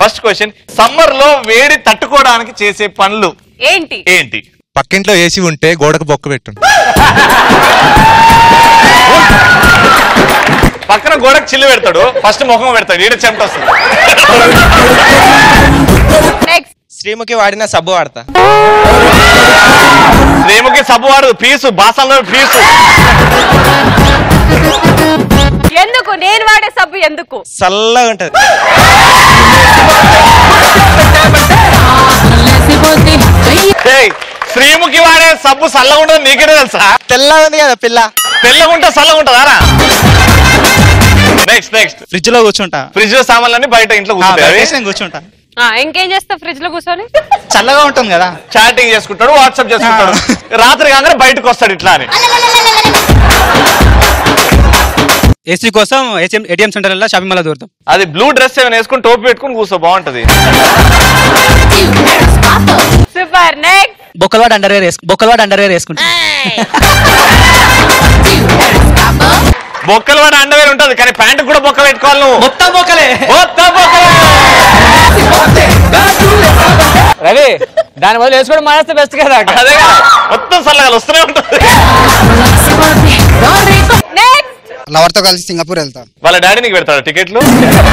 First question summer లో వేడి తట్టుకోవడానికి చేసే పనులు ఏంటి ఏంటి పక్కింట్లో ఏసీ ఉంటే గోడకు బొక్క పెట్టు పక్కన గోడకు చిల్లు పెడతాడు ఫస్ట్ ముఖం పెడతాడు ఈడ చెమట వస్తుంది నెక్స్ట్ శ్రీముఖి వాడిన సబ్బు వాడతా రేముకి సబ్బు వాడు పీసు బాసంలో పీసు ఎందుకు నేను వాడే సబ్బు ఎందుకు చల్లగా ఉంటది ఏయ్, శ్రీముఖి వాడే సబ్బు చల్లగా ఉంటుంది నీకేనే తెలుసా తెల్లగా ఉంది కదా పిల్ల తెల్లగుంటే చల్లగా ఉంటుందా నెక్స్ట్ నెక్స్ట్ ఫ్రిడ్జ్ లో కూర్చుంటా ఫ్రిడ్జ్ లో సామాన్లన్నీ బయట ఇంట్లో ఆ, కూర్చుంటాయి బయట అవి. వేసి నేను కూర్చుంటా ఆ, ఇంకేం చేస్తావు ఫ్రిడ్జ్ లో కూర్చొని చల్లగా ఉంటుంది కదా చాటింగ్ చేసుకుంటాడు వాట్సాప్ చేసుకుంటాడు రాత్రి కాగానే బయటకు వస్తాడు ఇట్లా అని ఏసీ కోసం ఏటీఎం సెంటర్ షాపింగ్ మాల్ దూరుతాం అది బ్లూ డ్రెస్ ఏమైనా వేసుకుని టోపీ పెట్టుకుని కూర్చో బాగుంటది సూపర్ నెక్స్ట్ బొక్కలవాడు అండర్ వేర్ వేసుకు బొక్కలవాడు అండర్ వేర్ వేసుకుంటాం బొక్కలు వాడు అండవేర్ ఉంటది కానీ ప్యాంట్ కూడా బొక్క పెట్టుకోవాలి నువ్వు మొత్తం బొక్కలే మొత్తం బొక్కలే. రవి దాని వల్ల వేసుకోవడం మానేస్తే బెస్ట్ కదా అదే కదా, మొత్తం చల్లగా వస్తూనే ఉంటుంది నెక్స్ట్ లవర్ తో కలిసి సింగపూర్ వెళ్తా వాళ్ళ డాడీ నీకు పెడతాడు టికెట్లు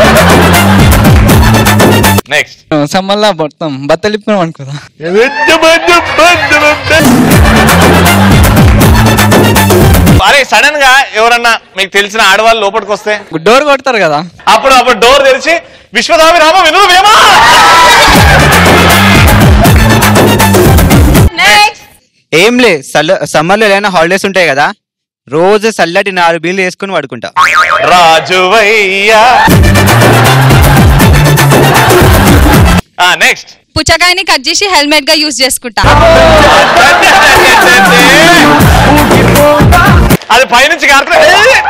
నెక్స్ట్ సమ్మల్లా మొత్తం బత్తలిప్పుకున్నాం అనుకోదా అరే సడన్ గా ఎవరన్నా మీకు తెలిసిన ఆడవాళ్ళు లోపలికి వస్తే డోర్ కొడతారు కదా అప్పుడు అప్పుడు డోర్ తెరిచి విశ్వదామి రామ విను వేమా నెక్స్ట్ ఏం లే సల్ల సమ్మర్లో ఏదైనా హాలిడేస్ ఉంటాయి కదా రోజు చల్లటి నాలుగు బీళ్ళు వేసుకుని పడుకుంటా రాజువయ్యా నెక్స్ట్ పుచ్చకాయని కట్ చేసి హెల్మెట్ గా యూజ్ చేసుకుంటా అది పైనుంచి కారుతున్నా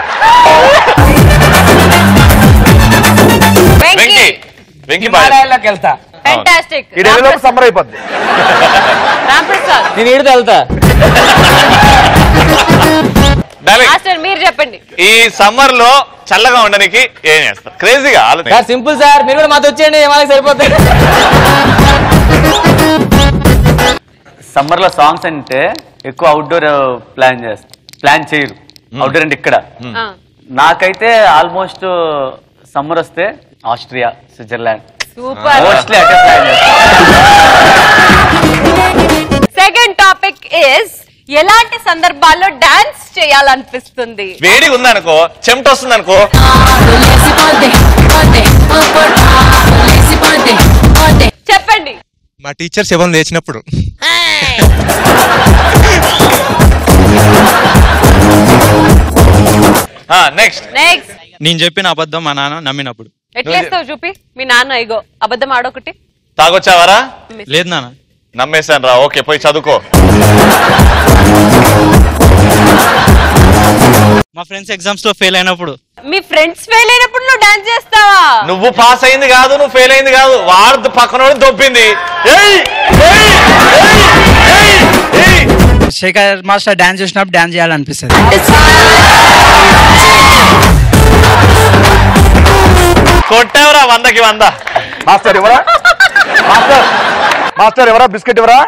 వెంకీ వెంకీ వెంకీ బాగా హిమాలయాల్లోకి వెళ్తా ఫెంటాస్టిక్ ఈ డెవలప్ సమ్మర్ అయిపోద్ది రాంప్రసాద్ నేను ఈడితో వెళ్తా డార్లింగ్, మాస్టర్ మీరు చెప్పండి ఈ సమ్మర్ లో చల్లగా ఉండడానికి ఏం చేస్తారు క్రేజీగా ఆలోచన సింపుల్ సార్ మీరు కూడా మాతో వచ్చేయండి ఏమైనా సరిపోతాయి సమ్మర్ లో సాంగ్స్ అంటే ఎక్కువ అవుట్డోర్ ప్లాన్ చేస్తారు ప్లాన్ చేయరు అవుట్డోర్ అంటే ఇక్కడ ఆ, నాకైతే ఆల్మోస్ట్ సమ్మర్ వస్తే ఆస్ట్రియా స్విట్జర్లాండ్ సూపర్ మోస్ట్లీ అటే ప్లాన్ చేస్తాను సెకండ్ టాపిక్ ఇస్ ఎలాంటి సందర్భాల్లో డాన్స్ చేయాలనిపిస్తుంది వేడిగా ఉందనుకో చెమట వస్తుంది అనుకో చెప్పండి మా టీచర్ శవం లేచినప్పుడు నెక్స్ట్ నెక్స్ట్ నేను చెప్పిన అబద్ధం మా నాన్న నమ్మినప్పుడు ఎట్లేస్తావు చూపి మీ నాన్న ఇగో అబద్ధం ఆడొకటి తాగొచ్చావారా లేదు నాన్న నమ్మేశాను రా ఓకే పోయి చదువుకో మా ఫ్రెండ్స్ ఎగ్జామ్స్ లో ఫెయిల్ అయినప్పుడు మీ ఫ్రెండ్స్ ఫెయిల్ అయినప్పుడు నువ్వు డాన్స్ చేస్తావా నువ్వు పాస్ అయింది కాదు నువ్వు ఫెయిల్ అయింది కాదు వాడు పక్కన దొబ్బింది ఏయ్! ఏయ్! ఏయ్! ఏయ్! ఏయ్! శేఖర్ మాస్టర్ డాన్స్ చేసినప్పుడు డాన్స్ చేయాలనిపిస్తుంది కొట్టావురా వందకి వంద మాస్టర్ ఎవరా మాస్టర్ మాస్టర్ ఎవరా బిస్కెట్ ఎవరా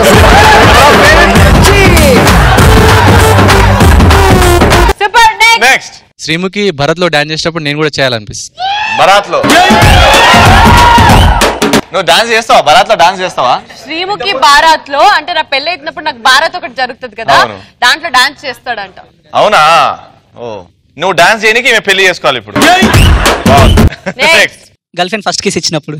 super next next Sreemukhi Bharat లో డాన్స్ చేసేటప్పుడు నేను కూడా చేయాలనిపిస్తుంది బరాత్ లో నువ్వు డాన్స్ చేస్తావా బరాత్ లో డాన్స్ చేస్తావా శ్రీముఖి బారాత్ లో అంటే నా పెళ్లి అయినప్పుడు నాకు బారాత్ ఒకటి జరుగుతుంది కదా అవును. దాంట్లో డాన్స్ చేస్తాడంట అవునా ఓ నువ్వు డాన్స్ చేయడానికి మేము పెళ్లి చేసుకోవాలి ఇప్పుడు Next. Next girl friend first kiss ఇచ్చినప్పుడు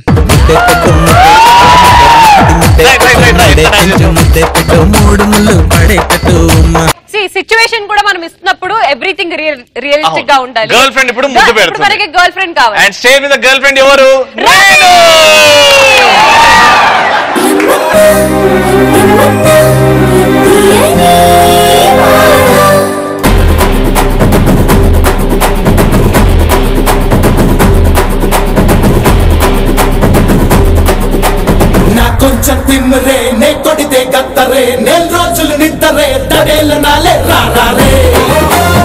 సిచ్యువేషన్ కూడా మనం ఇస్తున్నప్పుడు ఎవ్రీథింగ్ రియలిస్టిక్ గా ఉండాలి గర్ల్ ఫ్రెండ్ ఇప్పుడు ముద్దు ఇప్పుడు పెడుతుంది మనకి గర్ల్ ఫ్రెండ్ కావాలి and stay with girl friend ఎవరు రేణు! నా కొంచెం తిమ్మరే నే కొడితే గత్తరే నెల రోజులు నిద్దరే తడేళ్ళ నాలే రారే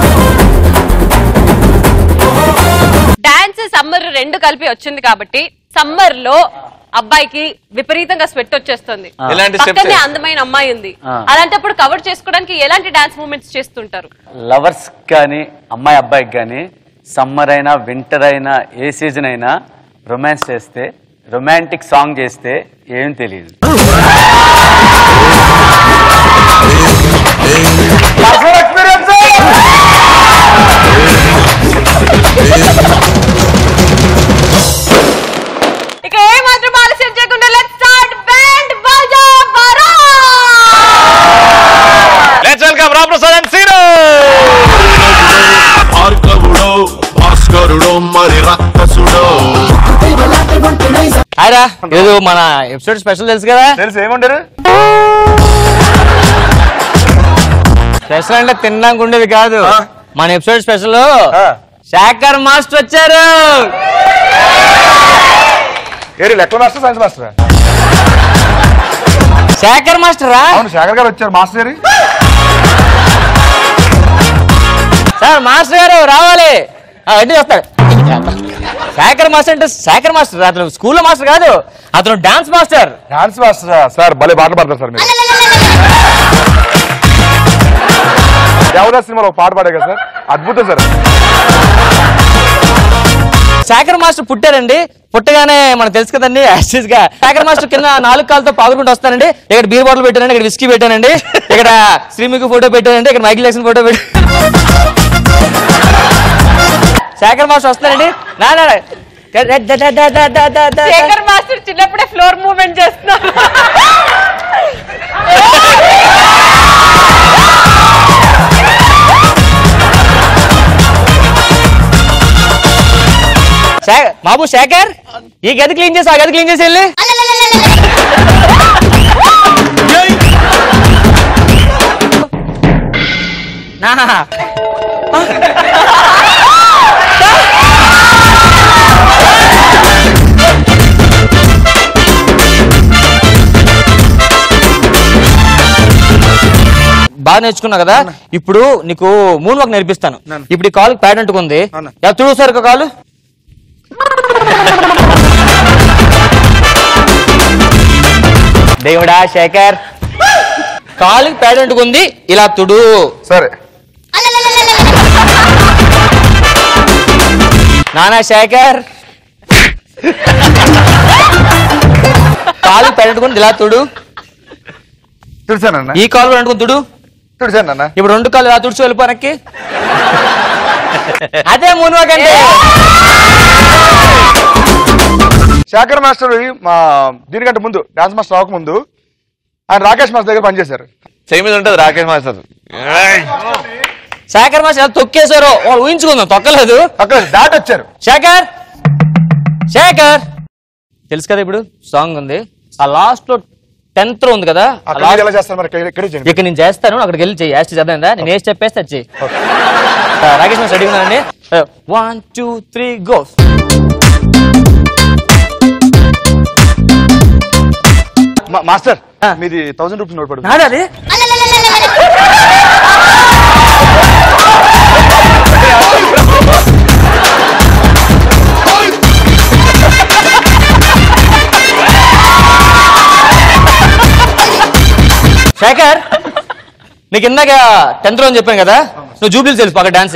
డాన్స్ సమ్మర్ రెండు కలిపి వచ్చింది కాబట్టి సమ్మర్ లో అబ్బాయికి విపరీతంగా స్వెట్ వచ్చేస్తుంది ఎలాంటి steps పక్కనే ఏ? అందమైన అమ్మాయి ఉంది ఆ. అలాంటప్పుడు కవర్ చేసుకోవడానికి ఎలాంటి డాన్స్ మూమెంట్స్ చేస్తుంటారు లవర్స్ కానీ అమ్మాయి అబ్బాయికి కానీ సమ్మర్ అయినా వింటర్ అయినా ఏ సీజన్ అయినా రొమాన్స్ చేస్తే రొమాంటిక్ సాంగ్ చేస్తే ఏం తెలియదు ఇక ఏ మాత్రం ఆలస్యం చేయకుండా let's start band Baaja Baara let's welcome Ram Prasad and Seenu భార్గవుడో భాస్కరుడో మరి రక్కసుడో హాయ్రా ఈరోజు మన ఎపిసోడ్ స్పెషల్ తెలుసు కదా తెలుసు ఏముంటారు స్పెషల్ అంటే తినడానికి ఉండేది కాదు మన ఎపిసోడ్ స్పెషల్ శాకర్ మాస్టర్ వచ్చారు ఏరి లెక్క మాస్టర్ సైన్స్ మాస్టర్ శాకర్ మాస్టర్ రా అవును శేఖర్ గారు వచ్చారు మాస్టర్ గారి సార్ మాస్టర్ గారు రావాలి ఆ, అడ్డు వస్తాడు శాకర్ మాస్టర్ అంటే శాకర్ మాస్టర్ అతను స్కూల్లో మాస్టర్ కాదు అతను dance master dance master sir భలే పాటలు పాడతారు సార్ మీరు దేవదాస్ సినిమాలో ఒక పాట పాడే కదా సార్ అద్భుతం సార్ శాకర్ మాస్టర్ పుట్టారండి పుట్టగానే మనకు తెలుసు కదండి యాక్సిస్ గా శాకర్ మాస్టర్ కింద నాలుగు కాళ్ళతో పాగుకుంటూ వస్తానండి ఇక్కడ బీర్ బాటిల్ పెట్టానండి ఇక్కడ విస్కీ పెట్టానండి ఇక్కడ శ్రీముఖి ఫోటో పెట్టానండి ఇక్కడ మైకిల్ జాక్సన్ ఫోటో పెట్టాను శాకర్ మాస్టర్ వస్తానండి నా నా, నా. ద, ద, ద, ద, ద, ద, ద, ద. శేఖర్ మాస్టర్ చిన్నప్పుడే ఫ్లోర్ మూవ్మెంట్ చేస్తున్నారు శా- బాబు శేఖర్ ఈ గది క్లీన్ చేసి ఆ గది క్లీన్ చేసి వెళ్ళి నా బాగా నేర్చుకున్నావు కదా ఇప్పుడు నీకు మూన్ వాక్ నేర్పిస్తాను ఇప్పుడు ఈ కాలు ప్యాడ్ అంటుకుంది ఎలా చూడు ఒక కాలు దేవుడా శేఖర్ కాలుకి ప్యాడ్ అంటుకుంది ఇలా తుడు సరే నానా శేఖర్ కాలు ప్యాడ్ అంటుకుంది ఇలా తుడు తుడిచానన్న ఈ కాలు కూడా అంటుకుని తుడు తుడిచానన్న ఇప్పుడు రెండు కాళ్ళు ఇలా తుడిచి వెళ్ళిపోనక్కి అదే మూన్ వాక్ అంటే శేఖర్ మాస్టర్ మా దీనికంటే ముందు డాన్స్ మాస్టర్ రాకముందు ఆయన రాకేష్ మాస్టర్ దగ్గర పనిచేశారు చెయ్యి మీద ఉంటుంది రాకేష్ మాస్టర్ శేఖర్ మాస్టర్ ఎలా తొక్కేశారో వాళ్ళు ఊహించుకుందాం తొక్కలేదు అక్కడ దాటి వచ్చారు శేఖర్ శేఖర్ తెలుసు కదా ఇప్పుడు సాంగ్ ఉంది ఆ లాస్ట్ లో టెన్త్ లో ఉంది కదా ఆ అక్కడ last- ఎలా చేస్తారు మరి ఇక్కడ- ఇక్కడే చేయండి ఇక్కడ నేను చేస్తాను అక్కడికి వెళ్ళి చెయ్యి యాస్ట్ చదివిందా నేను వేసి చెప్పేస్తే అది చెయ్యి ఆ, రాకేష్ మాస్టర్ రెడీ ఉన్నానండి వన్ టూ త్రీ గో మా- మాస్టర్ ఆ. మీది థౌసండ్ రూపీస్ నోట్ పడుతుంది నాడా అది శేఖర్ నీకు ఇందాక టెన్త్ లో అని చెప్పాను కదా నువ్వు జూబ్లీ తెలుసు అక్కడ డాన్స్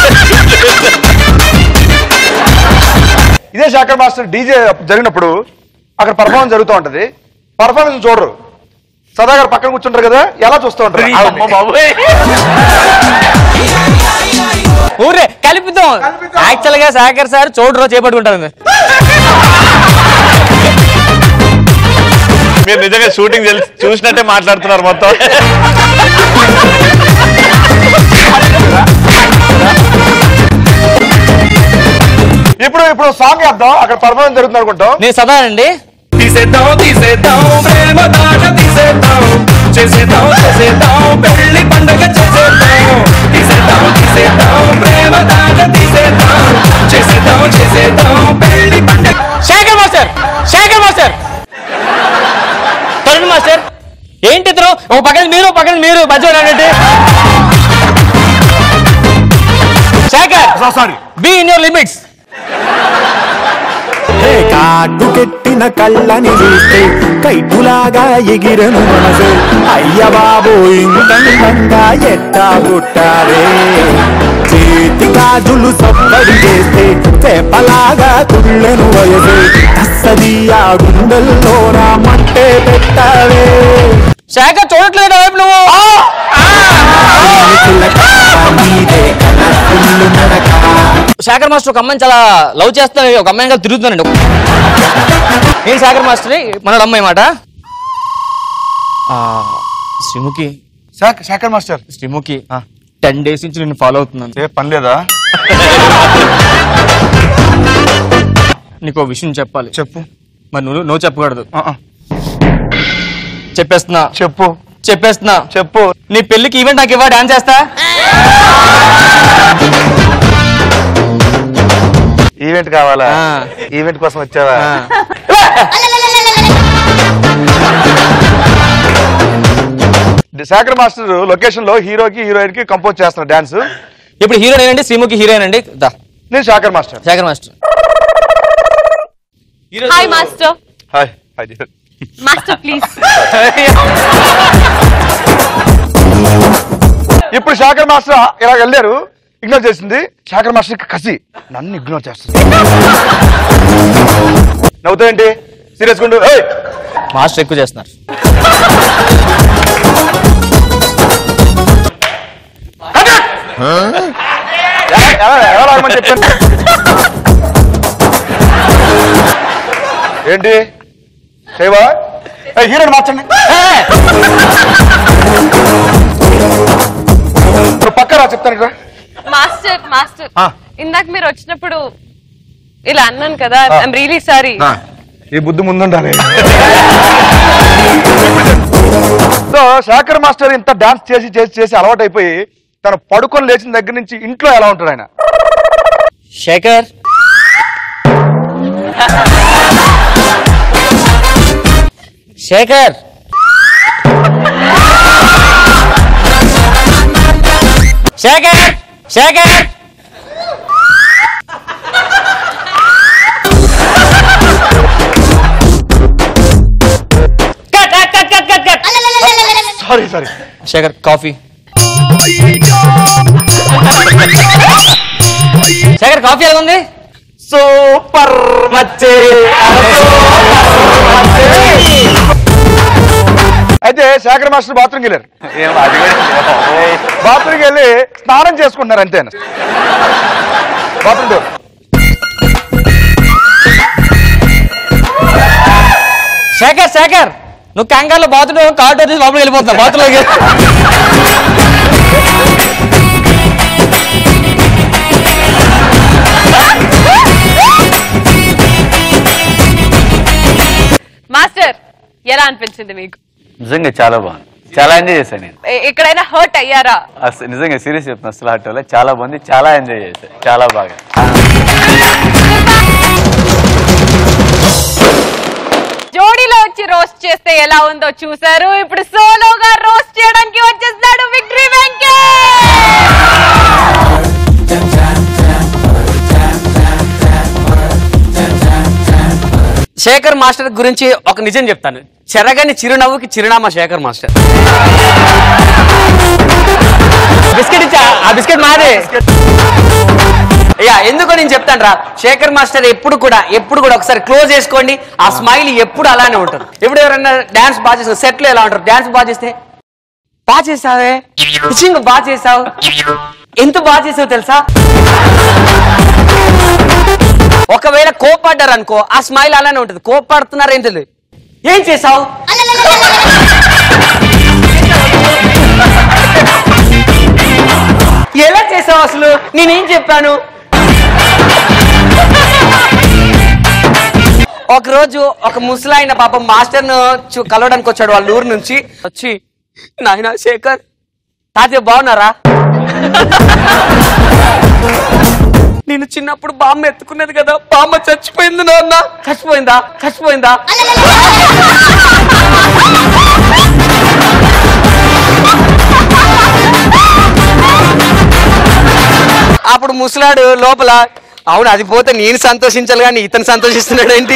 ఇదే శేఖర్ మాస్టర్ డీజే జరిగినప్పుడు అక్కడ పర్ఫార్మెన్స్ జరుగుతూ ఉంటది పర్ఫార్మెన్స్ చూడరు సదా గారు పక్కన కూర్చుంటారు కదా ఎలా చూస్తూ ఉంటారు అమ్మ బాబోయ్ ఊరే కలుపుతాం యాక్చువల్ గా శేఖర్ సార్ చూడరు చేపట్టుకుంటారు మీరు నిజంగా షూటింగ్ చూసినట్టే మాట్లాడుతున్నారు మొత్తం ఇప్పుడు ఇప్పుడు సాంగ్ వేద్దాం అక్కడ పర్ఫార్మెన్స్ జరుగుతుంది అనుకుంటాం నేను సదా అండి తీసేద్దాం తీసేద్దాం ప్రేమ దాట తీసేద్దాం చేసేద్దాం చేసేద్దాం పెళ్లి పండగ చేసేద్దాం తీసేద్దాం తీసేద్దాం ప్రేమ దాట తీసేద్దాం చేసేద్దాం చేసేద్దాం పెళ్లి పండగ Shekhar master Shekhar master Tarun master ఏంటి ఇతను ఒక పక్కన మీరు ఒక పక్కన మీరు మధ్యలో అన్నట్టు Shekhar sorry be in your limits ఏ కాటు కెట్టిన కళ్ళని చూస్తే కైటులాగా ఎగిరను మనసు అయ్య బాబు ఇంతంగా ఎట్టా పుట్టారే చేతి గాజులు సప్పడి చేస్తే చేపలాగా తుళ్ళెను వయసు అస్సది ఆ గుండెల్లో నా మంటే పెట్టావే శేఖర్ చూడట్లేదు వైపు నువ్వు శేఖర్ మాస్టర్ ఒక అమ్మాయిని చాలా లవ్ చేస్తాను ఒక అమ్మాయిని కలిసి తిరుగుతున్నానండి నేను శేఖర్ మాస్టర్ మనోడు అమ్మాయి మాట ఆ, Sreemukhi Shekhar master Sreemukhi ten days నుంచి నేను ఫాలో అవుతున్నాను ఏ పని లేదా నీకు ఓ విషయం చెప్పాలి చెప్పు మరి నువ్వు నువ్వు చెప్పకూడదు చెప్పేస్తున్నా చెప్పు చెప్పేస్తున్నా చెప్పు నీ పెళ్లికి ఈవెంట్ నాకు ఇవ్వ డాన్స్ చేస్తా ఈవెంట్ కావాలా ఈవెంట్ కోసం వచ్చావా శేఖర్ మాస్టర్ లొకేషన్ లో హీరోకి హీరోయిన్ కి కంపోజ్ చేస్తున్న డాన్స్ ఇప్పుడు హీరోయిన్ అండి శ్రీముఖి హీరోయిన్ అండి దా నేను Shekhar master Shekhar master hi master hi hi master please ఇప్పుడు శేఖర్ మాస్టర్ ఇలా వెళ్ళారు ఇగ్నోర్ చేసింది శేఖర్ మాస్టర్ కి కసి నన్ను ఇగ్నోర్ చేస్తుంది నవ్వుతావేంటి సీరియస్ గుండు ఏయ్! మాస్టర్ ఎక్కువ చేస్తున్నారు ఎవ- ఎవ- ఎవరు ఆగమని చెప్పాను ఏంటి చేయవా హీరోని మార్చండి ఇప్పుడు పక్క రా చెప్తాను ఇక్కడ మాస్టర్ మాస్టర్ ఆ. ఇందాక మీరు వచ్చినప్పుడు ఇలా అన్నాను కదా ఆ. ఐఎమ్ రియలీ సారీ ఈ బుద్ధి ముందుండాలి సో శేఖర్ మాస్టర్ ఇంత డాన్స్ చేసి చేసి చేసి అలవాటు అయిపోయి తను పడుకొని లేచిన దగ్గర నుంచి ఇంట్లో ఎలా ఉంటాడు ఆయన Shekhar Shekhar Shekhar Shekhar cut cut cut cut cut cut sorry sorry Shekhar coffee Shekhar coffee ఎలా ఉంది సూపర్ మచ్చే అయితే శేఖర్ మాస్టర్ బాత్రూమ్కి వెళ్ళారు బాత్రూమ్కి వెళ్ళి స్నానం చేసుకుంటున్నారు అంతే బాత్రూమ్ డోర్ శేఖర్ శేఖర్ నువ్వు కంగారులో బాత్రూమ్ కార్డు వచ్చి లోపలికి వెళ్ళిపోతున్నావు బాత్రూంలోకి మాస్టర్ ఎలా అనిపించింది మీకు నిజంగా చాలా బాగుంది చాలా ఎంజాయ్ చేశాను నేను ఎ- ఎక్కడైనా హర్ట్ అయ్యారా అసలు నిజంగా సీరియస్ చెప్తున్నా అసలు ఆటోలో చాలా బాగుంది చాలా ఎంజాయ్ చేశాను చాలా బాగా జోడీలో వచ్చి రోస్ట్ చేస్తే ఎలా ఉందో చూసారు ఇప్పుడు సోలోగా రోస్ట్ చేయడానికి వచ్చేస్తాడు విక్టరీ వెంకట్ శేఖర్ మాస్టర్ గురించి ఒక నిజం చెప్తాను చెరగని చిరునవ్వుకి చిరునామా శేఖర్ మాస్టర్ బిస్కెట్ ఇచ్చా ఆ బిస్కెట్ మాదే యా ఎందుకో నేను చెప్తాను రా శేఖర్ మాస్టర్ ఎప్పుడు కూడా ఎప్పుడు కూడా ఒకసారి క్లోజ్ చేసుకోండి ఆ స్మైల్ ఎప్పుడు అలానే ఉంటుంది ఎప్పుడు ఎవరైనా డాన్స్ బాగా చేస్తారు సెట్ లో ఎలా ఉంటారు డాన్స్ బాగా చేస్తే బాగా చేసావే సింగ్ బాగా చేసావు ఎంత బాగా చేసావు తెలుసా ఒకవేళ కోపడ్డారు అనుకో ఆ స్మైల్ అలానే ఉంటుంది కోపడుతున్నారు ఏం తెలియదు ఏం చేసావు ఎలా చేసావు అసలు నేనేం చెప్పాను ఒక రోజు ఒక ముసలాయన పాపం మాస్టర్ ను కలవడానికి వచ్చాడు వాళ్ళ ఊరు నుంచి వచ్చి నాయన శేఖర్ తాతయ్య బాగున్నారా నేను చిన్నప్పుడు బామ్మ ఎత్తుకున్నది కదా బామ్మ చచ్చిపోయింది నాన్న చచ్చిపోయిందా చచ్చిపోయిందా అప్పుడు ముసలాడు లోపల అవును అది పోతే నేను సంతోషించాలి కానీ ఇతను సంతోషిస్తున్నాడు ఏంటి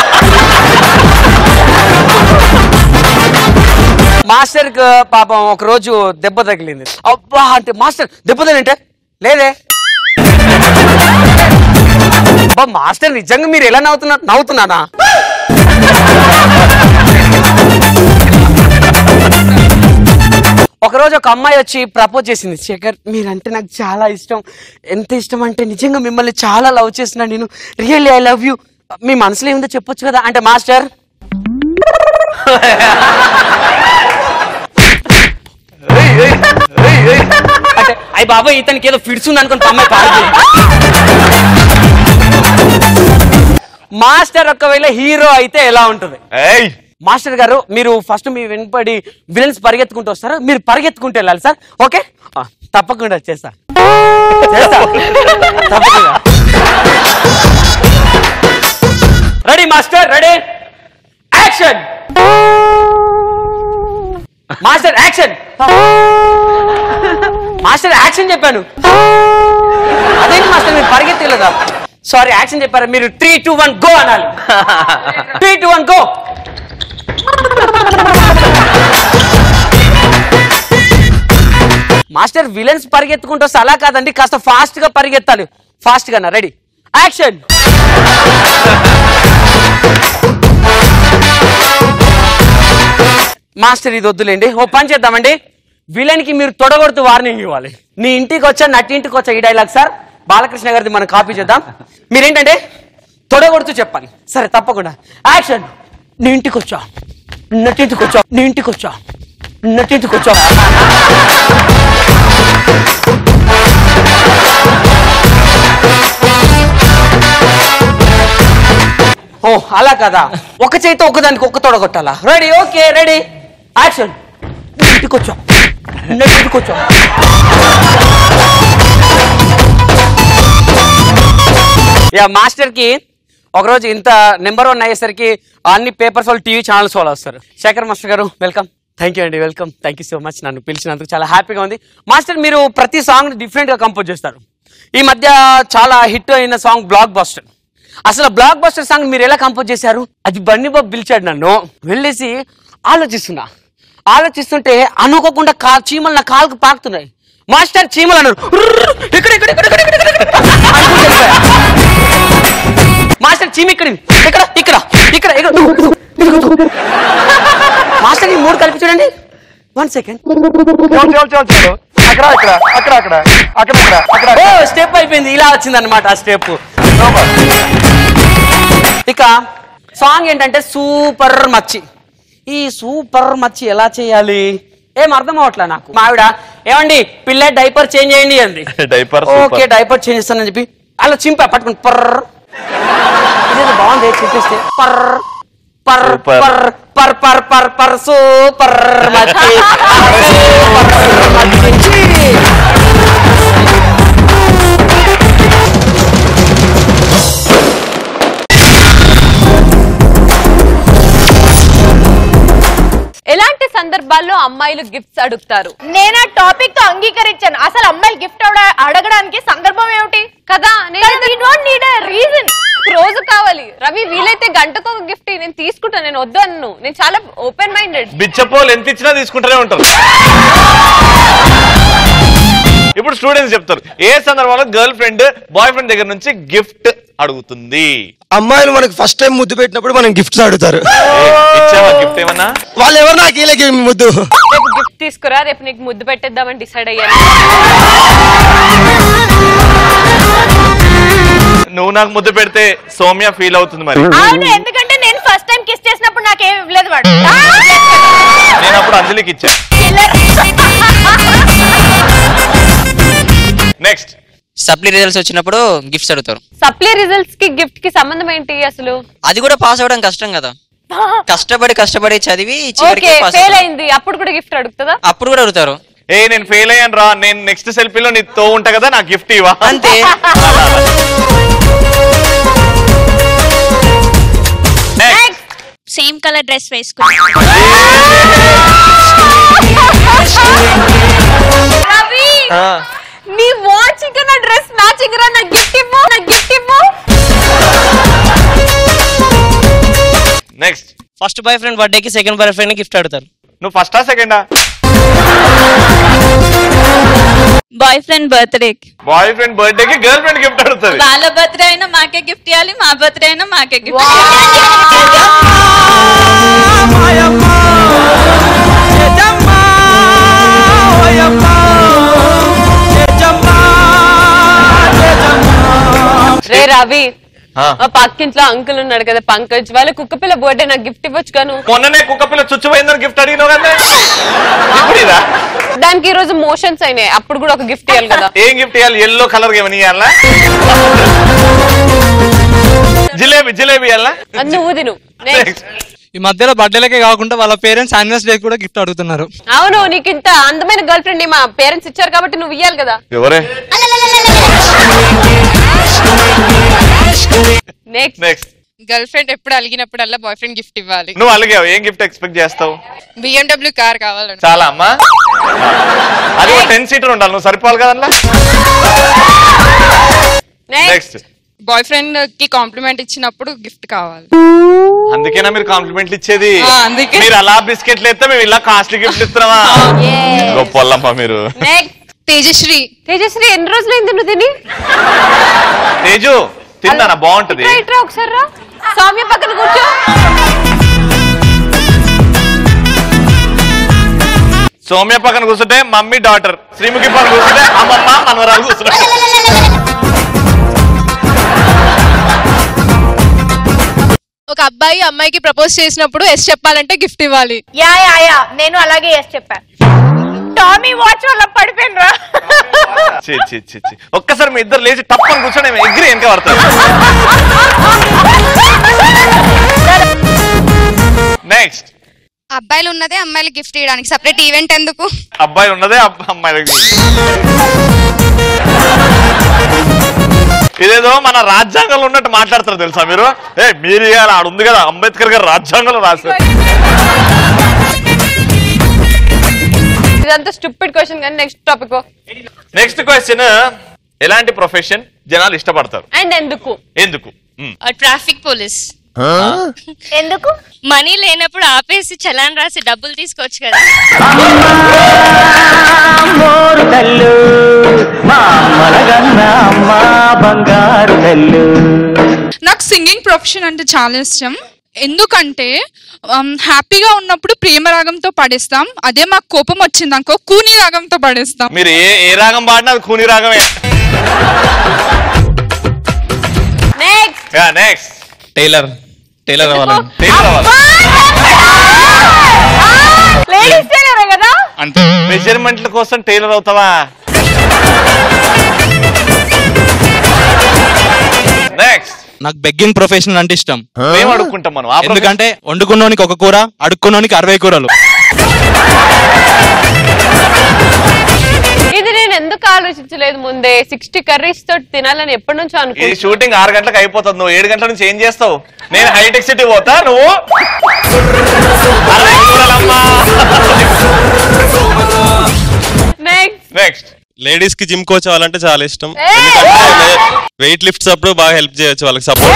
మాస్టర్ పాపం ఒక రోజు దెబ్బ తగిలింది అబ్బా అంటే మాస్టర్ దెబ్బ తగిలింటే లేదే అబ్బా మాస్టర్ నిజంగా మీరు ఎలా నవ్వుతున్నారు నవ్వుతున్నానా ఒకరోజు ఒక అమ్మాయి వచ్చి ప్రపోజ్ చేసింది శేఖర్ మీరంటే నాకు చాలా ఇష్టం ఎంత ఇష్టం అంటే నిజంగా మిమ్మల్ని చాలా లవ్ చేస్తున్నా నేను రియల్లీ ఐ లవ్ యూ మీ మనసులో ఏముందో చెప్పొచ్చు కదా అంటే మాస్టర్ అంటే అయ్యి బాబాయ్ ఇతనికి ఏదో ఫిడ్స్ ఉంది అనుకుని అమ్మాయి పాడు మాస్టర్ ఒకవేళ హీరో అయితే ఎలా ఉంటుంది మాస్టర్ గారు మీరు ఫస్ట్ మీ వెనుపడి విలన్స్ పరిగెత్తుకుంటూ వస్తారు మీరు పరిగెత్తుకుంటూ వెళ్ళాలి సార్ ఓకే ఆ, తప్పకుండా చేస్తా చేస్తా తప్పకుండా ready master ready action master action master action చెప్పాను అదేంటి మాస్టర్ మీరు పరిగెత్తలేదా సారీ యాక్షన్ చెప్పారు మీరు త్రీ టూ వన్ గో అనాలి three two one go master villains పరిగెత్తుకుంటూ వస్తే అలా కాదండి కాస్త ఫాస్ట్ గా పరిగెత్తాలి ఫాస్ట్ గా రెడీ యాక్షన్ మాస్టర్ ఇది వద్దులేండి ఓ పని చేద్దామండి విలన్ కి మీరు తొడగొడుతూ వార్నింగ్ ఇవ్వాలి నీ ఇంటికి వచ్చా నటి ఇంటికి వచ్చా ఈ డైలాగ్ సార్ బాలకృష్ణ గారిది మనం కాపీ చేద్దాం మీరేంటంటే తొడగొడుతూ చెప్పాలి సరే తప్పకుండా యాక్షన్ నీ ఇంటికి వచ్చా నటింటికి వచ్చా నీ ఇంటికి వచ్చా నటింటికి వచ్చా ఓ అలా కదా ఒక చేతితో ఒకదానికి ఒక్క తొడగొట్టాలా రెడీ ఓకే రెడీ యాక్షన్ ఇంటికి వచ్చాం ఇంటికి వచ్చాం యా మాస్టర్ కి ఒకరోజు ఇంత నెంబర్ వన్ అయ్యేసరికి అన్ని పేపర్స్ వాళ్ళు టీవీ ఛానల్స్ వాళ్ళు వస్తారు శేఖర్ మాస్టర్ గారు వెల్కమ్ థ్యాంక్ యూ అండి welcome thank you so much నన్ను పిలిచినందుకు చాలా హ్యాపీగా ఉంది మాస్టర్ మీరు ప్రతి సాంగ్ డిఫరెంట్ గా కంపోజ్ చేస్తారు ఈ మధ్య చాలా హిట్ అయిన సాంగ్ బ్లాక్ బస్టర్ అసలు బ్లాక్ బస్టర్ సాంగ్ మీరు ఎలా కంపోజ్ చేశారు అది బండి బాబు పిలిచాడు నన్ను వెళ్ళేసి ఆలోచిస్తున్నా ఆలోచిస్తుంటే అనుకోకుండా కా చీమలు నా కాలుకు పాకుతున్నాయి మాస్టర్ చీమలు అన్నారు "ఉర్ర్, ఇక్కడ ఇక్కడ ఇక్కడ ఇక్కడ ఇక్కడ, ఇక్కడ, ఇక్కడ." అనుకుంటూ వెళ్ళిపోయా. మాస్టర్ చీమ ఇక్కడ ఇక్కడ ఇక్కడ ఇక్కడ ఇక్కడ మాస్టర్ ఈ మూడు కలిపి చూడండి వన్ సెకండ్ చాలు చాలు చాలు చాలు అక్కడ అక్కడ అక్కడ అక్కడ అక్కడ అక్కడ అక్కడ ఓ స్టెప్ అయిపోయింది ఇలా వచ్చింది అనమాట ఆ స్టెప్ ఇక సాంగ్ ఏంటంటే సూపర్ మచ్చి ఈ సూపర్ మచ్చి ఎలా చేయాలి ఏం అర్థం అవట్లే నాకు మా ఆవిడ ఏమండి పిల్ల డైపర్ చేంజ్ చేయండి అండి డైపర్ ఓకే డైపర్ చేంజ్ చేస్తానని చెప్పి అలా చింపా పట్టుకుని పర్ర ఇదేదో బాగుంది చింపేస్తే పర్ర పర్ Super. పర్ పర్ పర్ పర్ పర్ సూపర్ మచ్చి సూపర్ మచ్చి ఎలాంటి సందర్భాల్లో అమ్మాయిలు గిఫ్ట్స్ అడుగుతారు నేను ఆ టాపిక్ తో అంగీకరించాను అసలు అమ్మాయిలు గిఫ్ట్ అడగడానికి సందర్భం ఏమిటి కదా We don't need a reason. రోజు కావాలి రవి వీలైతే గంటకు ఒక గిఫ్ట్ నేను తీసుకుంటాను నేను వద్దు అన్ను నేను చాలా ఓపెన్ మైండెడ్ బిచ్చపోలు ఎంత ఇచ్చినా తీసుకుంటూనే ఉంటారు ఇప్పుడు స్టూడెంట్స్ చెప్తారు ఏ సందర్భంలో గర్ల్ ఫ్రెండ్ బాయ్ ఫ్రెండ్ దగ్గర నుంచి గిఫ్ట్ అడుగుతుంది అమ్మాయిలు మనకు ఫస్ట్ టైం ముద్దు పెట్టినప్పుడు మనం గిఫ్ట్స్ అడుగుతారు ఇచ్చావా గిఫ్ట్ ఏమన్నా వాళ్ళు ఎవరు నాకు వీళ్ళకి ముద్దు రేపు గిఫ్ట్ తీసుకురా రేపు నీకు ముద్దు పెట్టేద్దామని డిసైడ్ అయ్యాను నువ్వు నాకు ముద్దు పెడితే సౌమ్య ఫీల్ అవుతుంది మరి అవును ఎందుకంటే నేను ఫస్ట్ టైం కిస్ చేసినప్పుడు నాకేం ఇవ్వలేదు వాడు నేను అప్పుడు అంజలికి ఇచ్చా నెక్స్ట్ సప్లీ రిజల్ట్స్ వచ్చినప్పుడు గిఫ్ట్స్ అడుగుతారు సప్లై రిజల్ట్స్ కి గిఫ్ట్ కి సంబంధం ఏంటి అసలు అది కూడా పాస్ అవ్వడం కష్టం కదా కష్టపడి కష్టపడి చదివి చివరికి ఓకే పాస్ ఫెయిల్ అవుతారు. అయింది అప్పుడు కూడా గిఫ్ట్ అడుగుతుందా అప్పుడు కూడా అడుగుతారు ఏ నేను ఫెయిల్ అయ్యాను రా నేను నెక్స్ట్ సెల్ఫీలో నీతో ఉంటా కదా నాకు గిఫ్ట్ ఇవ్వ అంతే సేమ్ కలర్ డ్రెస్ వేసుకుని రవి నీ వాచ్ ఇంకా నా డ్రెస్ మ్యాచింగ్ రా నా గిఫ్ట్ ఇవ్వు నా గిఫ్ట్ ఫస్ట్ బాయ్ ఫ్రెండ్ బర్త్డేకి సెకండ్ బాయ్ ఫ్రెండ్ గిఫ్ట్ అడుగుతారు నువ్వు ఫస్టా సెకండా boy friend birthday boy friend birthday కి గర్ల్ ఫ్రెండ్ గిఫ్ట్ అడుగుతుంది వాళ్ళ బర్త్డే అయినా మాకే గిఫ్ట్ ఇవ్వాలి మా బర్త్డే అయినా మాకే గిఫ్ట్ రే రవి ఆ. ఆ పక్కింట్లో అంకుల్ ఉన్నాడు కదా పంకజ్ వాళ్ళ కుక్క పిల్ల బర్త్డే నాకు గిఫ్ట్ ఇవ్వచ్చు కాను మొన్ననే కుక్క పిల్ల చుచ్చిపోయిందని గిఫ్ట్ అడిగినావు కదా ఇప్పుడు ఇదా? దానికి ఈ రోజు మోషన్స్ అయినాయి అప్పుడు కూడా ఒక గిఫ్ట్ ఇవ్వాలి కదా ఏం గిఫ్ట్ ఇవ్వాలి ఎల్లో కలర్ ఏమని ఇవ్వాలా జిలేబీ జిలేబీ ఇవ్వాలా అది నువ్వు తిను నెక్స్ట్ ఈ మధ్యలో బర్త్డేలకే కాకుండా వాళ్ళ పేరెంట్స్ యానివర్సరీ కూడా గిఫ్ట్ అడుగుతున్నారు అవును నీకు ఇంత అందమైన గర్ల్ ఫ్రెండ్ మా పేరెంట్స్ ఇచ్చారు కాబట్టి నువ్వు ఇవ్వాలి కదా ఎవరే నెక్స్ట్ నెక్స్ట్ గర్ల్ ఫ్రెండ్ ఎప్పుడు అలిగినప్పుడల్లా బాయ్ ఫ్రెండ్ గిఫ్ట్ ఇవ్వాలి నువ్వు అలిగావు ఏం గిఫ్ట్ ఎక్స్పెక్ట్ చేస్తావు బిఎండబ్ల్యూ కార్ కావాలండి చాలా అమ్మా అది టెన్ సీటర్ ఉండాలి నువ్వు సరిపోవాలి కదన్నా నెక్స్ట్ బాయ్ ఫ్రెండ్ కి కాంప్లిమెంట్ ఇచ్చినప్పుడు గిఫ్ట్ కావాలి అందుకేనా మీరు కాంప్లిమెంట్లు ఇచ్చేది ఆ, అందుకే. మీరు అలా బిస్కెట్లు ఎత్తే మేము ఇలా కాస్ట్లీ గిఫ్ట్ ఇస్తున్నావా గొప్పల్లమ్మా మీరు నెక్స్ట్ తేజశ్రీ తేజశ్రీ ఎన్ని రోజులైంది నువ్వు తిని తేజు తిన్నానా బాగుంటది ఇట్రా, ఇట్రా ఒకసారి రా సౌమ్య పక్కన కూర్చో సౌమ్య పక్కన కూర్చుంటే మమ్మీ డాటర్ శ్రీముఖి పక్కన కూర్చుంటే అమ్మమ్మ మనవరాలు కూర్చుంటారు ఒక అబ్బాయి అమ్మాయికి ప్రపోజ్ చేసినప్పుడు ఎస్ చెప్పాలంటే గిఫ్ట్ ఇవ్వాలి యా యా యా నేను అలాగే ఎస్ చెప్పా టామీ వాచ్ వల్ల పడిపోయినరా ఛీ, ఛీ, ఛీ, ఛీ. ఒక్కసారి మీ ఇద్దరు లేచి తప్పని కూర్చొని ఎగ్రి వెనక పడతారు నెక్స్ట్ అబ్బాయిలు ఉన్నదే అమ్మాయిలు గిఫ్ట్ ఇవ్వడానికి సపరేట్ ఈవెంట్ ఎందుకు అబ్బాయి ఉన్నదే అబ్బ- అమ్మాయిలకి ఇదేదో మన రాజ్యాంగంలో ఉన్నట్టు మాట్లాడతారు తెలుసా మీరు ఏ మీరు ఇవాళ ఆడ ఉంది కదా అంబేద్కర్ గారు రాజ్యాంగంలో రాశారు ఇదంతా స్టూపిడ్ క్వశ్చన్ కానీ నెక్స్ట్ టాపిక్ నెక్స్ట్ క్వశ్చన్ ఎలాంటి ప్రొఫెషన్ జనాలు ఇష్టపడతారు అండ్ ఎందుకు ఎందుకు మ్. ట్రాఫిక్ పోలీస్ ఎందుకు మనీ లేనప్పుడు ఆపేసి చలాన్ రాసి డబ్బులు తీసుకోవచ్చు కదా మోరు తల్లు మా అమ్మలగన్న అమ్మ బంగారు తల్లు నాకు సింగింగ్ ప్రొఫెషన్ అంటే చాలా ఇష్టం ఎందుకంటే ఆమ్, హ్యాపీగా ఉన్నప్పుడు ప్రేమ రాగంతో పాడేస్తాం అదే మాకు కోపం వచ్చింది అనుకో కూని రాగంతో పాడేస్తాం మీరు ఏ ఏ రాగం పాడినా అది కూని రాగమే నెక్స్ట్ నెక్స్ట్ టైలర్ టైలర్ అవ్వాలని టైలర్ అవ్వాలి లేడీస్ టైలరే కదా అంతే మెజర్మెంట్ల కోసం టైలర్ అవుతావా నెక్స్ట్ నాకు బెగ్గింగ్ ప్రొఫెషన్ అంటే ఇష్టం మేము అడుక్కుంటాం మనం ఆ profession- ఎందుకంటే వండుకున్నోనికి ఒక కూర అడుక్కున్నోనికి అరవై కూరలు ఇది నేను ఎందుకు ఆలోచించలేదు ముందే సిక్స్టీ కర్రీస్ తోటి తినాలని ఎప్పటి నుంచో ఈ అనుకుంటున్నా షూటింగ్ ఆరు గంటలకు అయిపోతుంది నువ్వు ఏడు గంటల నుంచి ఏం చేస్తావు నేను హైటెక్ సిటీ పోతా నువ్వు అరవై కూరలమ్మా. నెక్స్ట్ నెక్స్ట్ లేడీస్ కి జిమ్ కోచ్ అవ్వాలంటే చాలా ఇష్టం వెయిట్ లిఫ్ట్స్ అప్పుడు బాగా హెల్ప్ చేయొచ్చు వాళ్ళకి సపోర్ట్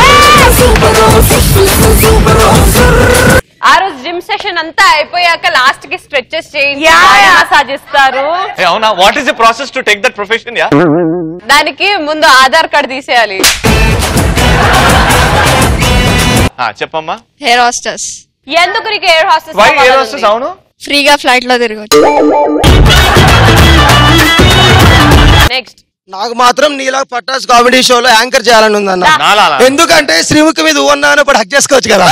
ఆ రోజు జిమ్ సెషన్ అంతా అయిపోయాక లాస్ట్ కి స్ట్రెచెస్ చేయించి Yeah, body yeah. massage ఇస్తారు ఏ, అవునా what is the process to take that profession yeah దానికి ముందు ఆధార్ కార్డ్ తీసేయాలి చెప్పమ్మా హెయిర్ హాస్టర్స్ ఎందుకు నీకు ఎయిర్ హాస్టెస్ వై ఏ వస్తుంది అవును ఫ్రీగా ఫ్లైట్ లో తిరగచ్చు నెక్స్ట్ నాకు మాత్రం నీలా పట్టాస్ కామెడీ షోలో యాంకర్ చేయాలని ఉందన్న నాలాలా? ఎందుకంటే శ్రీముఖి మీద ఉన్నా ఇప్పుడు హక్ చేసుకోవచ్చు కదా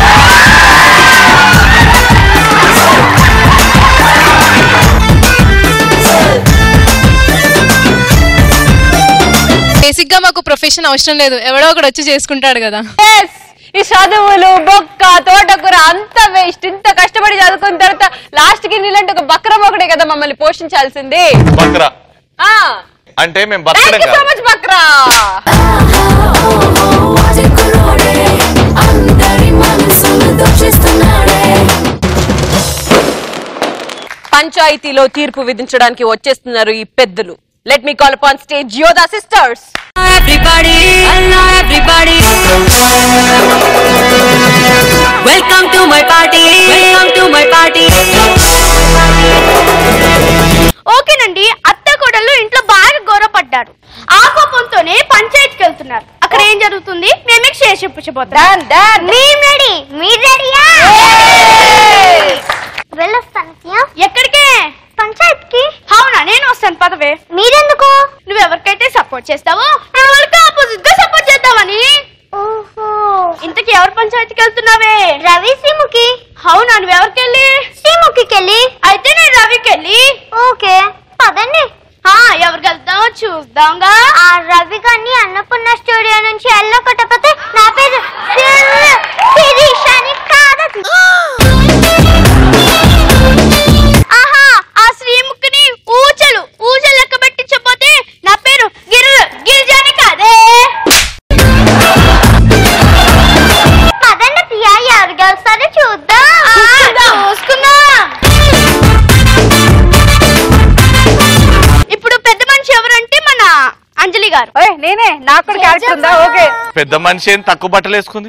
బేసిక్ గా మాకు ప్రొఫెషన్ అవసరం లేదు ఎవడో ఒకడు వచ్చి చేసుకుంటాడు కదా Yes! ఈ చదువులు బొక్క తోటకూర అంత వేస్ట్ ఇంత కష్టపడి చదువుకున్న తర్వాత లాస్ట్ కి నీళ్ళంటే ఒక బక్రం ఒకటే కదా మమ్మల్ని పోషించాల్సింది బక్రా ఆ అంటే మేము థ్యాంక్ బతకడం యూ సో కాదు మచ్ బక్రా పంచాయతీలో తీర్పు విధించడానికి వచ్చేస్తున్నారు ఈ పెద్దలు let me call upon stage యోదా sisters Everybody, everybody. Welcome to my party welcome to my party ఓకేనండి అత్త కోడళ్ళు ఇంట్లో బాగా గొడవపడ్డారు ఆ కోపంతోనే పంచాయతీకి వెళ్తున్నారు అక్కడ ఏం జరుగుతుంది మేము మీకు చేసి చూపించబోతాం రెడీ మీరు రెడీయా వెళ్ళొస్తాను ఎక్కడికే పంచాయత్కి అవునా నేను వస్తాను పదవే మీరెందుకు నువ్వు ఎవరికైతే సపోర్ట్ చేస్తావో నేను వాళ్ళకి ఆపోజిట్ గా సపోర్ట్ చేద్దామని ఓహో ఇంతకి ఎవరు పంచాయతీకి వెళ్తున్నావే రవి శ్రీముఖి అవునా నువ్వు ఎవరికి వెళ్ళి శ్రీముఖికి వెళ్ళి అయితే నేను రవికి వెళ్ళి ఓకే పదండి ఎవరికి వెళ్తామో చూద్దాంగా ఆ రవి గారిని అన్నపూర్ణ స్టూడియో నుంచి వెళ్ళకొట్టకపోతే నా పేరు శిరీష్ అని కాదు ఆహా ఆ శ్రీముఖిని ఊచలు ఊచలు లెక్క పెట్టించకపోతే నా పేరు గిరి గిరిజాని కాదే పదండి ప్రియా ఎవరు గెలుస్తారో చూద్దాం చూసుకుందాం ఇప్పుడు పెద్ద మనిషి ఎవరంటే మన అంజలి గారు నేనే నాకు కూడా క్యారెక్టర్ ఉందా ఓకే పెద్ద మనిషి ఏం తక్కువ బట్టలు వేసుకుంది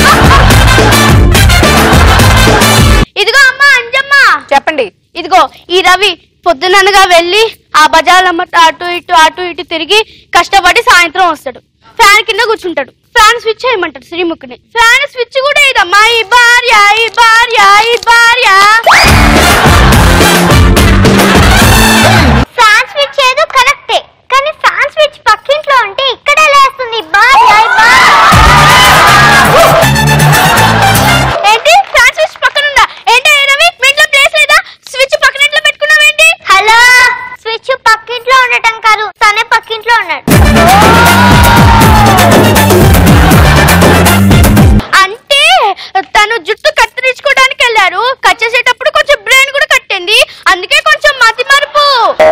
ఇదిగో అమ్మా అంజమ్మ చెప్పండి ఇదిగో ఈ రవి పొద్దుననగా వెళ్ళి ఆ బజార్లమ్మట అటు ఇటు అటు ఇటు తిరిగి కష్టపడి సాయంత్రం వస్తాడు ఫ్యాన్ కింద కూర్చుంటాడు ఫ్యాన్ స్విచ్ చేయమంటాడు శ్రీముఖిని ఫ్యాన్ స్విచ్ కూడా ఇదమ్మా ఈ భార్య ఈ భార్య ఈ భార్య ఫ్యాన్ స్విచ్ ఏదో కరెక్టే కానీ ఫ్యాన్ స్విచ్ పక్కింట్లో ఉంటే ఇక్కడే లేస్తుంది భార్య ఈ ఏంటి ఫ్యాన్ స్విచ్ పక్కన ఉందా ఏంటి రవి మీ ఇంట్లో ప్లేస్ లేదా స్విచ్ పక్కన ఇంట్లో పెట్టుకున్నావేంటి హలో స్విచ్ పక్కింట్లో ఉండటం కాదు తనే పక్కింట్లో ఉన్నాడు అంటే తను జుట్టు కత్తిరించుకోవడానికి వెళ్ళారు కట్ చేసేటప్పుడు కొంచెం బ్రెయిన్ కూడా కట్టింది అందుకే కొంచెం మతి మరుపు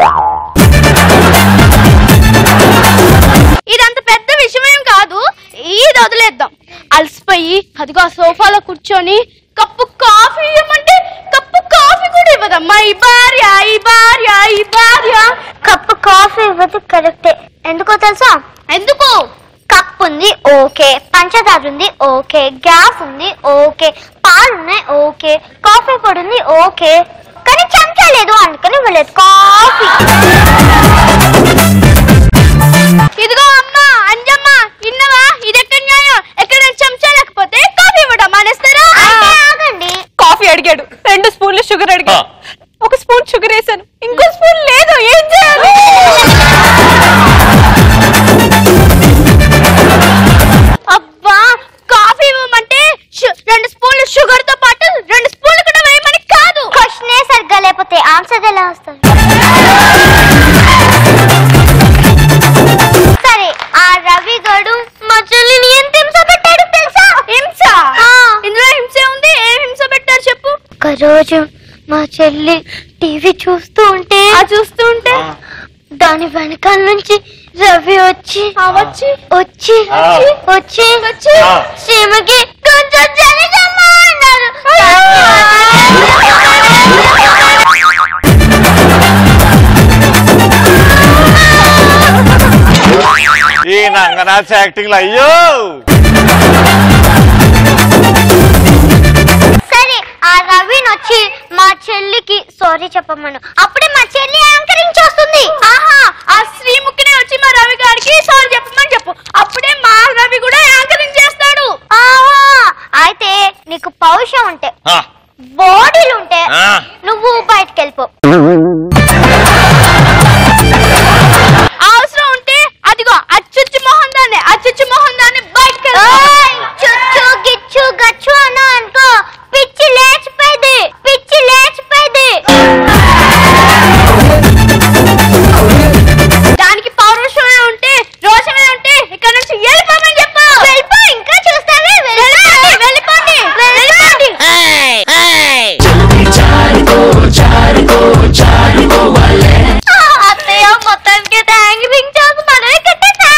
ఇదంత పెద్ద విషయం కాదు ఇది వదిలేద్దాం అలసిపోయి అదిగో ఆ సోఫాలో కూర్చొని కప్పు కాఫీ ఇవ్వమంటే కప్పు కాఫీ కూడా ఇవ్వదమ్మా ఈ భార్య ఈ భార్య ఈ భార్య కప్పు కాఫీ ఇవ్వదు కరెక్టే ఎందుకో తెలుసా ఎందుకు కప్ ఉంది ఓకే పంచదార ఉంది ఓకే గ్యాస్ ఉంది ఓకే పాలు ఉన్నాయి ఓకే కాఫీ పొడి ఉంది ఓకే కానీ చెంచా లేదు అందుకని ఇవ్వలేదు కాఫీ ఇదిగో అమ్మా అంజమ్మ ఇన్నవా ఇది ఎక్కడ న్యాయం ఎక్కడ చెంచా లేకపోతే కాఫీ ఇవ్వడం మానేస్తారా ఆగండి కాఫీ అడిగాడు రెండు స్పూన్లు షుగర్ అడిగాడు ఒక స్పూన్ షుగర్ వేసాను ఇంకో స్పూన్ లేదు ఏం చేయాలి అబ్బా కాఫీ ఇవ్వమంటే షు- రెండు స్పూన్లు షుగర్ తో పాటు రెండు స్పూన్లు కూడా వేయమని కాదు క్వశ్చనే సరిగ్గా లేకపోతే ఆన్సర్ ఎలా వస్తుంది సరే ఆ రవి గడు మా చెల్లిని ఎంత హింస పెట్టాడు తెలుసా హింస ఇందులో హింస ఉంది ఏం హింస పెట్టారు చెప్పు ఒక రోజు మా చెల్లి టీవీ చూస్తూ ఉంటే చూస్తూ ఉంటే దాని వెనకాల నుంచి రవి వచ్చి వచ్చి వచ్చి వచ్చి వచ్చి శ్రీమకి కొంచెం జరగమ్మా అన్నారు ఈ నంగనాథ్ యాక్టింగ్ అయ్యో సరే ఆ రవిని వచ్చి మా చెల్లికి సారీ చెప్పమను అప్పుడే మా చెల్లి యాంకరింగ్ చేస్తుంది ఆహా ఆ శ్రీముఖిని వచ్చి మా రవి గారికి సారీ చెప్పమని చెప్పు అప్పుడే మా రవి కూడా యాంకరింగ్ చేస్తాడు ఆహా అయితే నీకు పౌరుషం ఉంటే ఆ, బాడీలు ఉంటే ఆ. నువ్వు బయటకు వెళ్ళిపో అవసరం ఉంటే అదిగో అచ్చుచ్చు మొహం దాన్ని అచ్చుచ్చు మొహం దాన్ని బయటకు చుచ్చు గిచ్చు గచ్చు అన్న అనుకో పిచ్చి లేచిపోయింది పిచ్చి లేచిపోయింది దానికి పౌరుషమే ఉంటే రోషమే ఉంటే ఇక్కడ నుంచి వెళ్ళిపోమని చెప్పు వెళ్ళిపో ఇంకా చూస్తావే వెళ్ళిపోండి వెళ్ళిపోండి వెళ్ళిపోండి ఆ, అత్తయ్య మొత్తానికి ట్యాంక్ రింగ్ చేసి మనమే కట్టేసా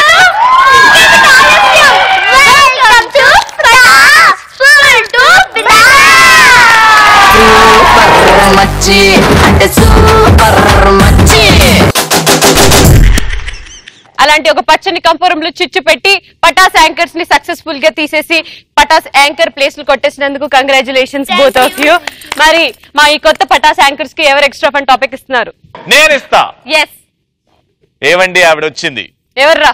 వెల్కమ్ టు మచ్చి అంటే సూపర్ మచ్చి అలా ఇలాంటి ఒక పచ్చని కంపురంలో చిచ్చు పెట్టి పటాస్ యాంకర్స్ ని సక్సెస్ఫుల్ గా తీసేసి పటాస్ యాంకర్ ప్లేస్ కంటేసినందుకు కంగ్రాచులేషన్స్ బోత్ ఆఫ్ యూ మరి మా ఈ కొత్త పటాస్ యాంకర్స్ కి ఎవరు ఎక్స్ట్రా ఫన్ టాపిక్ ఇస్తున్నారు నేను ఇస్తా ఎస్ ఏవండి ఆవిడ వచ్చింది ఎవర్రా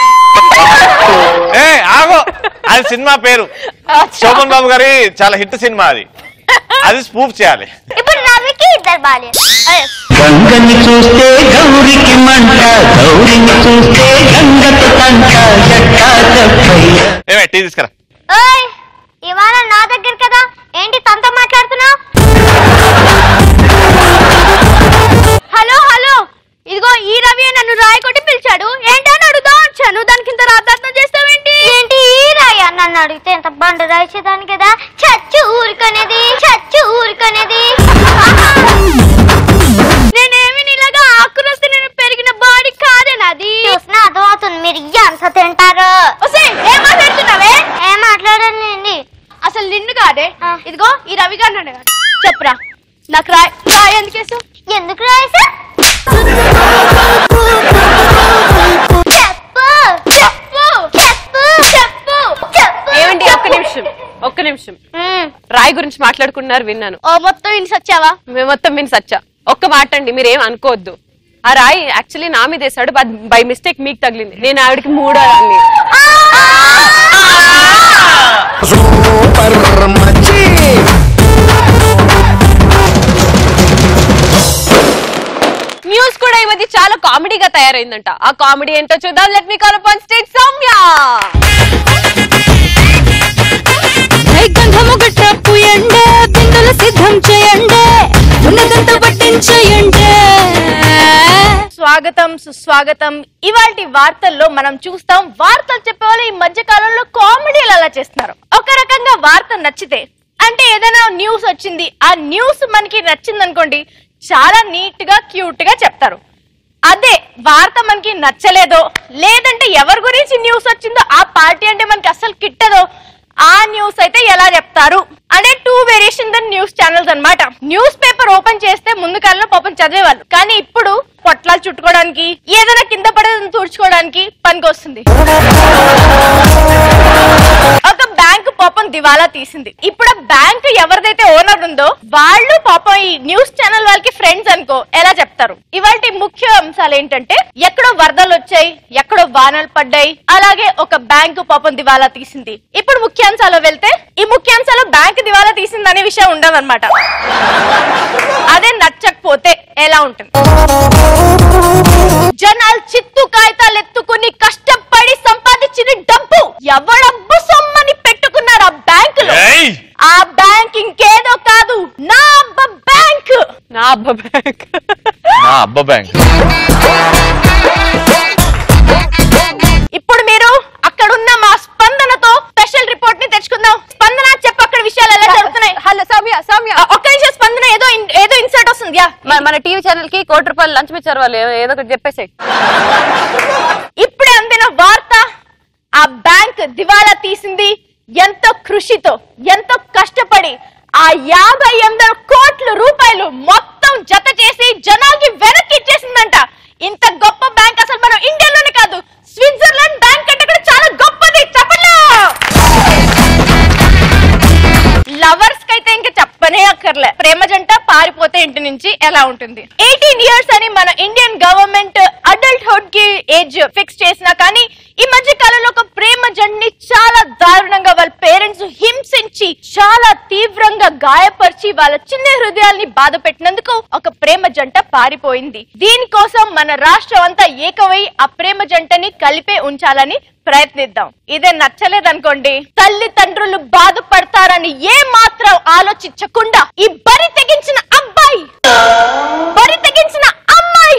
ఏ ఆగో అది సినిమా పేరు శోభన్ బాబు గారి చాలా హిట్ సినిమా అది అది స్పూఫ్ చేయాలి ఇప్పుడు రవికి ఇద్దరు భార్య గంగని చూస్తే గౌరికి మంట గౌరిని చూస్తే గంగకు తంట ఎట్టా చెప్పయ్య ఏమే టీ తీసుకురా ఓయ్ ఇవాళ నా దగ్గర కదా ఏంటి తనతో మాట్లాడుతున్నావు హలో హలో ఇదిగో ఈ రవి నన్ను రాయి కొట్టి పిలిచాడు ఏంటని అడుగుతా వచ్చాను దానికి ఇంత రాధార్థం చేస్తావేంటి ఏంటి ఈ రాయి నన్ను అడిగితే ఎంత బండ రాయిచేదాన్ని కదా చచ్చు ఊరుకునేది చచ్చు ఊరుకునేది నేనేమి నీలాగా ఆకురస్తే నేను పెరిగిన బాడీ కాదే నాది చూసిన అర్థమవుతుంది మీరు ఎంత తింటారు ఏం మాట్లాడుతున్నావే ఏం మాట్లాడండి అసలు నిన్ను కాదే ఇదిగో ఈ రవి గారు చెప్పురా నాకు రాయ్ రాయ్ ఎందుకు వేసావు ఎందుకు రాయసా చెప్పు చెప్పు చెప్పు చెప్పు చెప్పు ఏమండి ఒక్క నిమిషం ఒక్క నిమిషం రాయ్ గురించి మాట్లాడుకున్నారు విన్నాను ఓ మొత్తం విని సచ్చావా మేము మొత్తం విని సచ్చా ఒక్క మాట అండి మీరేం అనుకోవద్దు ఆ రాయి యాక్చువల్లీ నా మీద వేసాడు బట్ బై మిస్టేక్ మీకు తగిలింది నేను ఆవిడకి మూడో రాన్ని సూపర్ మచ్చి న్యూస్ కూడా ఈ మధ్య చాలా కామెడీగా తయారైందంట ఆ కామెడీ ఏంటో చూద్దాం let me call upon stage Soumya గంధము గట్ట పూయండే బిందులు సిద్ధం చేయండి ఉన్నదంతా పట్టించేయండి స్వాగతం సుస్వాగతం ఇవాల్టి వార్తల్లో మనం చూస్తాం వార్తలు చెప్పేవాళ్ళు ఈ మధ్య కాలంలో కామెడీలు అలా చేస్తున్నారు ఒక రకంగా వార్త నచ్చితే అంటే ఏదైనా న్యూస్ వచ్చింది ఆ న్యూస్ మనకి నచ్చింది అనుకోండి చాలా నీట్ గా క్యూట్ గా చెప్తారు అదే వార్త మనకి నచ్చలేదో లేదంటే ఎవరి గురించి న్యూస్ వచ్చిందో ఆ పార్టీ అంటే మనకి అసలు కిట్టదో ఆ న్యూస్ అయితే ఎలా చెప్తారు అనే two variation the news channels అన్నమాట న్యూస్ పేపర్ ఓపెన్ చేస్తే ముందు కాలంలో పాపం చదివేవాళ్ళు కానీ ఇప్పుడు పొట్లాలు చుట్టుకోవడానికి ఏదైనా కింద పడేదని తుడుచుకోవడానికి పనికొస్తుంది ఒక బ్యాంక్ పాపం దివాలా తీసింది ఇప్పుడు ఆ బ్యాంక్ ఎవరిదైతే ఓనర్ ఉందో వాళ్ళు పాపం ఈ న్యూస్ ఛానల్ వాళ్ళకి ఫ్రెండ్స్ అనుకో ఎలా చెప్తారు ఇవాళ ముఖ్య అంశాలు ఏంటంటే ఎక్కడో వరదలు వచ్చాయి ఎక్కడో వానలు పడ్డాయి అలాగే ఒక బ్యాంకు పాపం దివాలా తీసింది ఇప్పుడు ముఖ్యాంశాలు వెళ్తే ఈ ముఖ్యాంశాలు బ్యాంక్ దివాలా తీసింది అనే విషయం ఉండదన్నమాట అదే నచ్చకపోతే ఎలా ఉంటుంది జనాలు చిత్తు కాగితాలు ఎత్తుకుని కష్టపడి సంపాదించిన డబ్బు ఎవడబ్బు సొమ్మని పెట్టుకున్నారు ఆ బ్యాంకులో ఏయ్! ఆ బ్యాంక్ ఇంకేదో కాదు నా అబ్బ బ్యాంక్ నా అబ్బ బ్యాంక్ నా అబ్బ బ్యాంక్ ఇప్పుడు మీరు అక్కడ ఉన్న మా స్పందనతో స్పెషల్ రిపోర్ట్ ని తెచ్చుకుందాం స్పందన చెప్పు అక్కడ విషయాలు ఎలా జరుగుతున్నాయి హలో సౌమ్య సౌమ్య ఒక్క నిమిషం స్పందన ఏదో ఇన్- ఏదో ఇన్సర్ట్ వస్తుంది యా మన- మన టీవీ ఛానల్ కి కోటి రూపాయలు లంచం ఇచ్చారు వాళ్ళు ఏ- ఏదో ఒకటి చెప్పేసి ఇప్పుడే అందిన వార్త ఆ బ్యాంక్ దివాలా తీసింది ఎంతో కృషితో ఎంతో కష్టపడి ఆ యాభై వందల కోట్ల రూపాయలు మొత్తం జత చేసి జనాలకి వెనక్కి ఇచ్చేసిందంట ఇంత గొప్ప బ్యాంక్ అసలు మనం ఇండియాలోనే కాదు స్విట్జర్లాండ్ బ్యాంక్ అంటే కూడా చాలా గొప్పది చెప్పండి లవర్స్ కైతే ఇంకా చెప్పనే అక్కర్లే ప్రేమ జంట పారిపోతే ఇంటి నుంచి ఎలా ఉంటుంది ఎయిటీన్ ఇయర్స్ అని మన ఇండియన్ గవర్నమెంట్ అడల్ట్ హుడ్ కి ఏజ్ ఫిక్స్ చేసినా కానీ ఈ మధ్య కాలంలో ఒక ప్రేమ జంటని చాలా దారుణంగా వాళ్ళ పేరెంట్స్ హింసించి చాలా తీవ్రంగా గాయపరిచి వాళ్ళ చిన్న హృదయాల్ని బాధ పెట్టినందుకు ఒక ప్రేమ జంట పారిపోయింది దీనికోసం మన రాష్ట్రం అంతా ఏకమై ఆ ప్రేమ జంటని కలిపే ఉంచాలని ప్రయత్నిద్దాం ఇదే నచ్చలేదనుకోండి తల్లిదండ్రులు బాధపడతారని ఏ మాత్రం ఆలోచించకుండా ఈ బరి తెగించిన అబ్బాయి బరి తెగించిన అమ్మాయి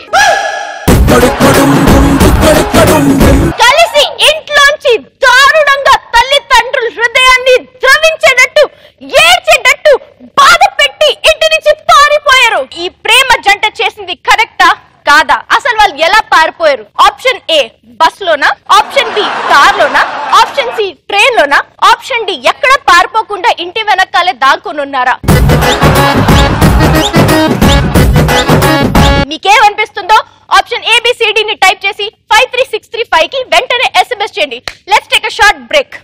కలిసి ఇంట్లోంచి దారుణంగా తల్లిదండ్రుల హృదయాన్ని ద్రవించేటట్టు ఏడ్చేటట్టు బాధ పెట్టి ఇంటి నుంచి పారిపోయారు ఈ ప్రేమ జంట చేసింది కరెక్టా కాదా అసలు వాళ్ళు ఎలా పారిపోయారు ఆప్షన్ ఏ బస్ లోనా ఆప్షన్ బి కార్ లోనా ఆప్షన్ సి ట్రైన్ లోనా ఆప్షన్ డి ఎక్కడ పారిపోకుండా ఇంటి వెనకాలే దాక్కుని ఉన్నారా మీకేమనిపిస్తుందో ఆప్షన్ ఏబిసిడి ని టైప్ చేసి five three six three five కి వెంటనే ఎస్ఎంఎస్ చేయండి let's take a short break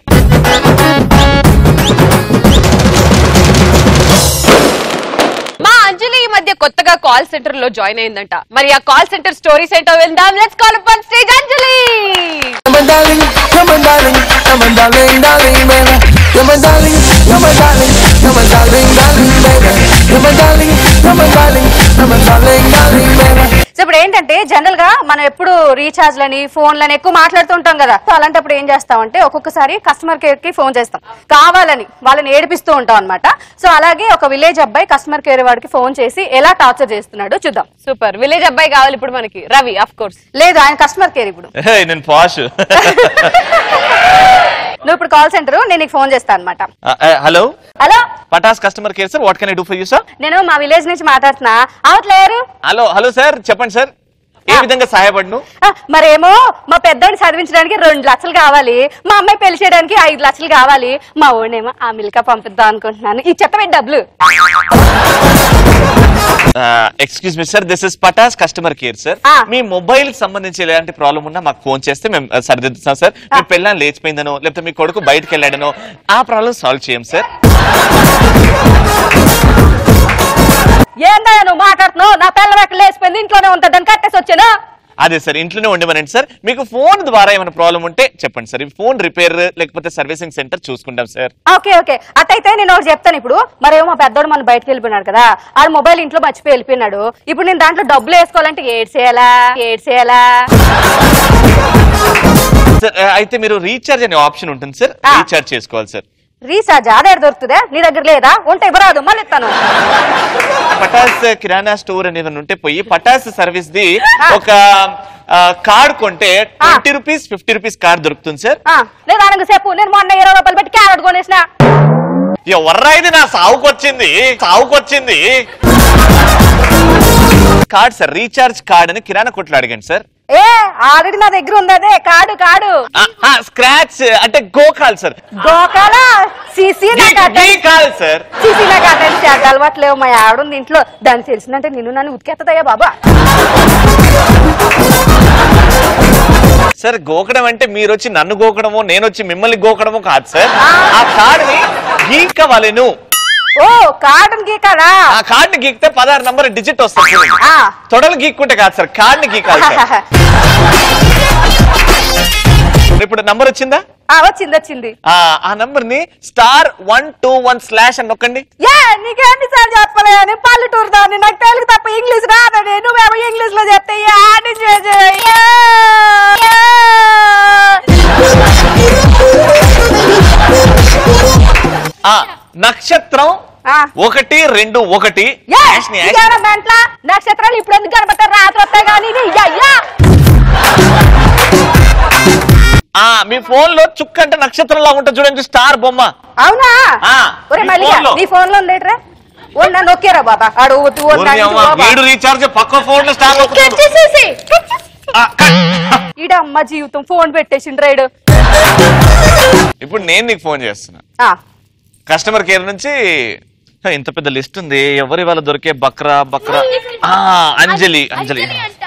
మా అంజలి ఈ మధ్య కొత్తగా కాల్ సెంటర్ లో జాయిన్ అయిందంట మరి ఆ కాల్ సెంటర్ స్టోరీస్ ఏంటో వెళ్దాం let's call up on stage Anjali You're my darling, you're my darling, you're my darling, darling, baby. You're my darling, you're my darling, you're my darling, darling, baby. You're my darling, you're my darling, you're my darling, darling, baby. So ఇప్పుడు ఏంటంటే general గా మనం ఎప్పుడు recharge లని ఫోన్లని ఎక్కువ మాట్లాడుతూ ఉంటాం కదా సో అలాంటప్పుడు ఏం చేస్తామంటే ఒక్కొక్కసారి కస్టమర్ కేర్ కి ఫోన్ చేస్తాం కావాలని వాళ్ళని ఏడిపిస్తూ ఉంటాం అనమాట సో అలాగే ఒక విలేజ్ అబ్బాయి కస్టమర్ కేర్ వాడికి ఫోన్ చేసి ఎలా టార్చర్ చేస్తున్నాడో చూద్దాం సూపర్ విలేజ్ అబ్బాయి కావాలి ఇప్పుడు మనకి రవి ఆఫ్ కోర్స్ లేదు ఆయన కస్టమర్ కేర్ ఇప్పుడు ఏయ్, నేను పాష్ నువ్వు ఇప్పుడు కాల్ సెంటర్ నేను నీకు ఫోన్ చేస్తాను అనమాట hello hello Pataas customer care sir what can I do for you sir నేను మా విలేజ్ నుంచి మాట్లాడుతున్నా అవట్లేరు హలో హలో సార్ చెప్పండి సార్ ఏ విధంగా సహాయపడను మరేమో మా పెద్దోడిని చదివించడానికి రెండు లక్షలు కావాలి మా అమ్మాయి పెళ్లి చేయడానికి ఐదు లక్షలు కావాలి మా ఓడేమో ఆ మిల్క పంపిద్దాం అనుకుంటున్నాను ఈ చెత్త డబ్బులు excuse me sir this is Pataas customer care sir మీ మొబైల్ కి సంబంధించి ఎలాంటి ప్రాబ్లం ఉన్నా మాకు ఫోన్ చేస్తే మేము uh, సరిదిద్దుతాం సార్ మీ పిల్లని లేచిపోయిందనో లేకపోతే మీ కొడుకు బయటకు వెళ్ళాడనో ఆ ప్రాబ్లం సాల్వ్ చేయం సార్ ఏందా నువ్వు మాట్లాడుతున్నావు నా పిల్ల ఎక్కడ లేచిపోయింది ఇంట్లోనే ఉంటుంది దాన్ని కట్టేసి వచ్చాను అదే సార్ ఇంట్లోనే ఉండమనండి సార్ మీకు ఫోన్ ద్వారా ఏమైనా ప్రాబ్లం ఉంటే చెప్పండి సార్ ఫోన్ రిపేర్ లేకపోతే సర్వీసింగ్ సెంటర్ చూసుకుంటాం సార్ ఓకే ఓకే అట్టయితే నేను ఒకటి చెప్తాను ఇప్పుడు మరేమో మా పెద్దోడు మన బయటకు వెళ్ళిపోయినాడు కదా ఆ మొబైల్ ఇంట్లో మర్చిపోయి వెళ్ళిపోయినాడు ఇప్పుడు నేను దాంట్లో డబ్బులు వేసుకోవాలంటే ఏడ్ చేయాలా ఏడ్ చేయాలా సార్ అయితే మీరు రీఛార్జ్ అనే ఆప్షన్ ఉంటుంది సార్ రీఛార్జ్ చేసుకోవాలి సార్ రీఛార్జ్ ఆధార్ దొరుకుతుందా నీ దగ్గర లేదా ఉంటే ఇవ్వరాదు మళ్ళీ ఇస్తాను పటాస్ కిరాణా స్టోర్ అని ఏమైనా ఉంటే పోయి పటాస్ సర్వీస్ ది ఒక కార్డ్ కొంటే twenty rupees fifty rupees card దొరుకుతుంది సార్ ఆ, లేదా అనగా చెప్పు నేను మొన్న ఇరవై రూపాయలు పెట్టి క్యారెట్ కొనేసిన ఎవర్రా ఇది నా సావుకు వచ్చింది సావుకు వచ్చింది కార్డ్ సార్ రీఛార్జ్ కార్డ్ అని కిరాణా కొట్లు అడిగండి సార్ ఏ ఆల్రెడీ నా దగ్గర ఉంది అదే కాడు కాడు స్క్రాచ్ అంటే గోకాల్ సార్ గోకాల సిసి నాకు అడ్డ- కాల్ సార్ సిసి నాకు అటెండ్ చేద్ద అలవాట్లేవు మా ఆవిడ ఇంట్లో దానికి తెలిసిందంటే నిన్ను నన్ను ఉతికెత్తదయ్యా బాబా సార్ గోకడం అంటే మీరు వచ్చి నన్ను గోకడమో నేను వచ్చి మిమ్మల్ని గోకడమో కాదు సార్ ఆ కార్డ్ ని గీకవలెను ఓ కార్డు గీకాడా ఆ కార్డ్ ని గీకితే పదహారు నంబర్ డిజిట్ వస్తుంది చూడండి. తొడలు గీక్కుంటే కాదు సార్ కార్డ్ ని గీకాలి సార్ ఇప్పుడు నంబర్ వచ్చిందా ఆ, వచ్చింది వచ్చింది ఆ ఆ నంబర్ ని star one two one slash అని నొక్కండి యా నీకేంటి సార్ చెప్పలే అని పల్లెటూరు దాన్ని నాకు తెలుగు తప్ప ఇంగ్లీష్ రాదని నువ్వేమో ఇంగ్లీష్ లో చెప్తే యా అని చేసే. Yeah, yeah. ఆ నక్షత్రం ఒకటి రెండు ఒకటి యా, hash ని hash ఇదేనా మెంట్ల? నక్షత్రాలు ఇప్పుడు ఎందుకు కనబడతారు రాత్రి వస్తాయి కానీ ఇది యా, యా. ఆ మీ ఫోన్ లో చుక్క అంటే నక్షత్రంలా ఉంటుంది చూడండి స్టార్ బొమ్మ అవునా ఆ, ఒరే నీ మళ్ళీ ఫోన్ లో. నీ ఫోన్ లో ఉందేట్రా ఓ నన్ను నొక్కారా బాబా ఆడు ఊతు, ఓ ఊరిని నన్ను అమ్మ, బాబా. వీడు రీఛార్జ్ పక్క ఫోన్ లో స్టార్ కట్ చేసేసి. ఈడ అమ్మ జీవితం ఫోన్ పెట్టేసిండ్రు రైడు ఇప్పుడు నేను నీకు ఫోన్ చేస్తున్నా ఆ, కస్టమర్ కేర్ నుంచి "హ, ఇంత పెద్ద లిస్ట్ ఉంది ఎవరి వాళ్ళ దొరికే బక్రా బక్రా ఆ అంజలి అంజలి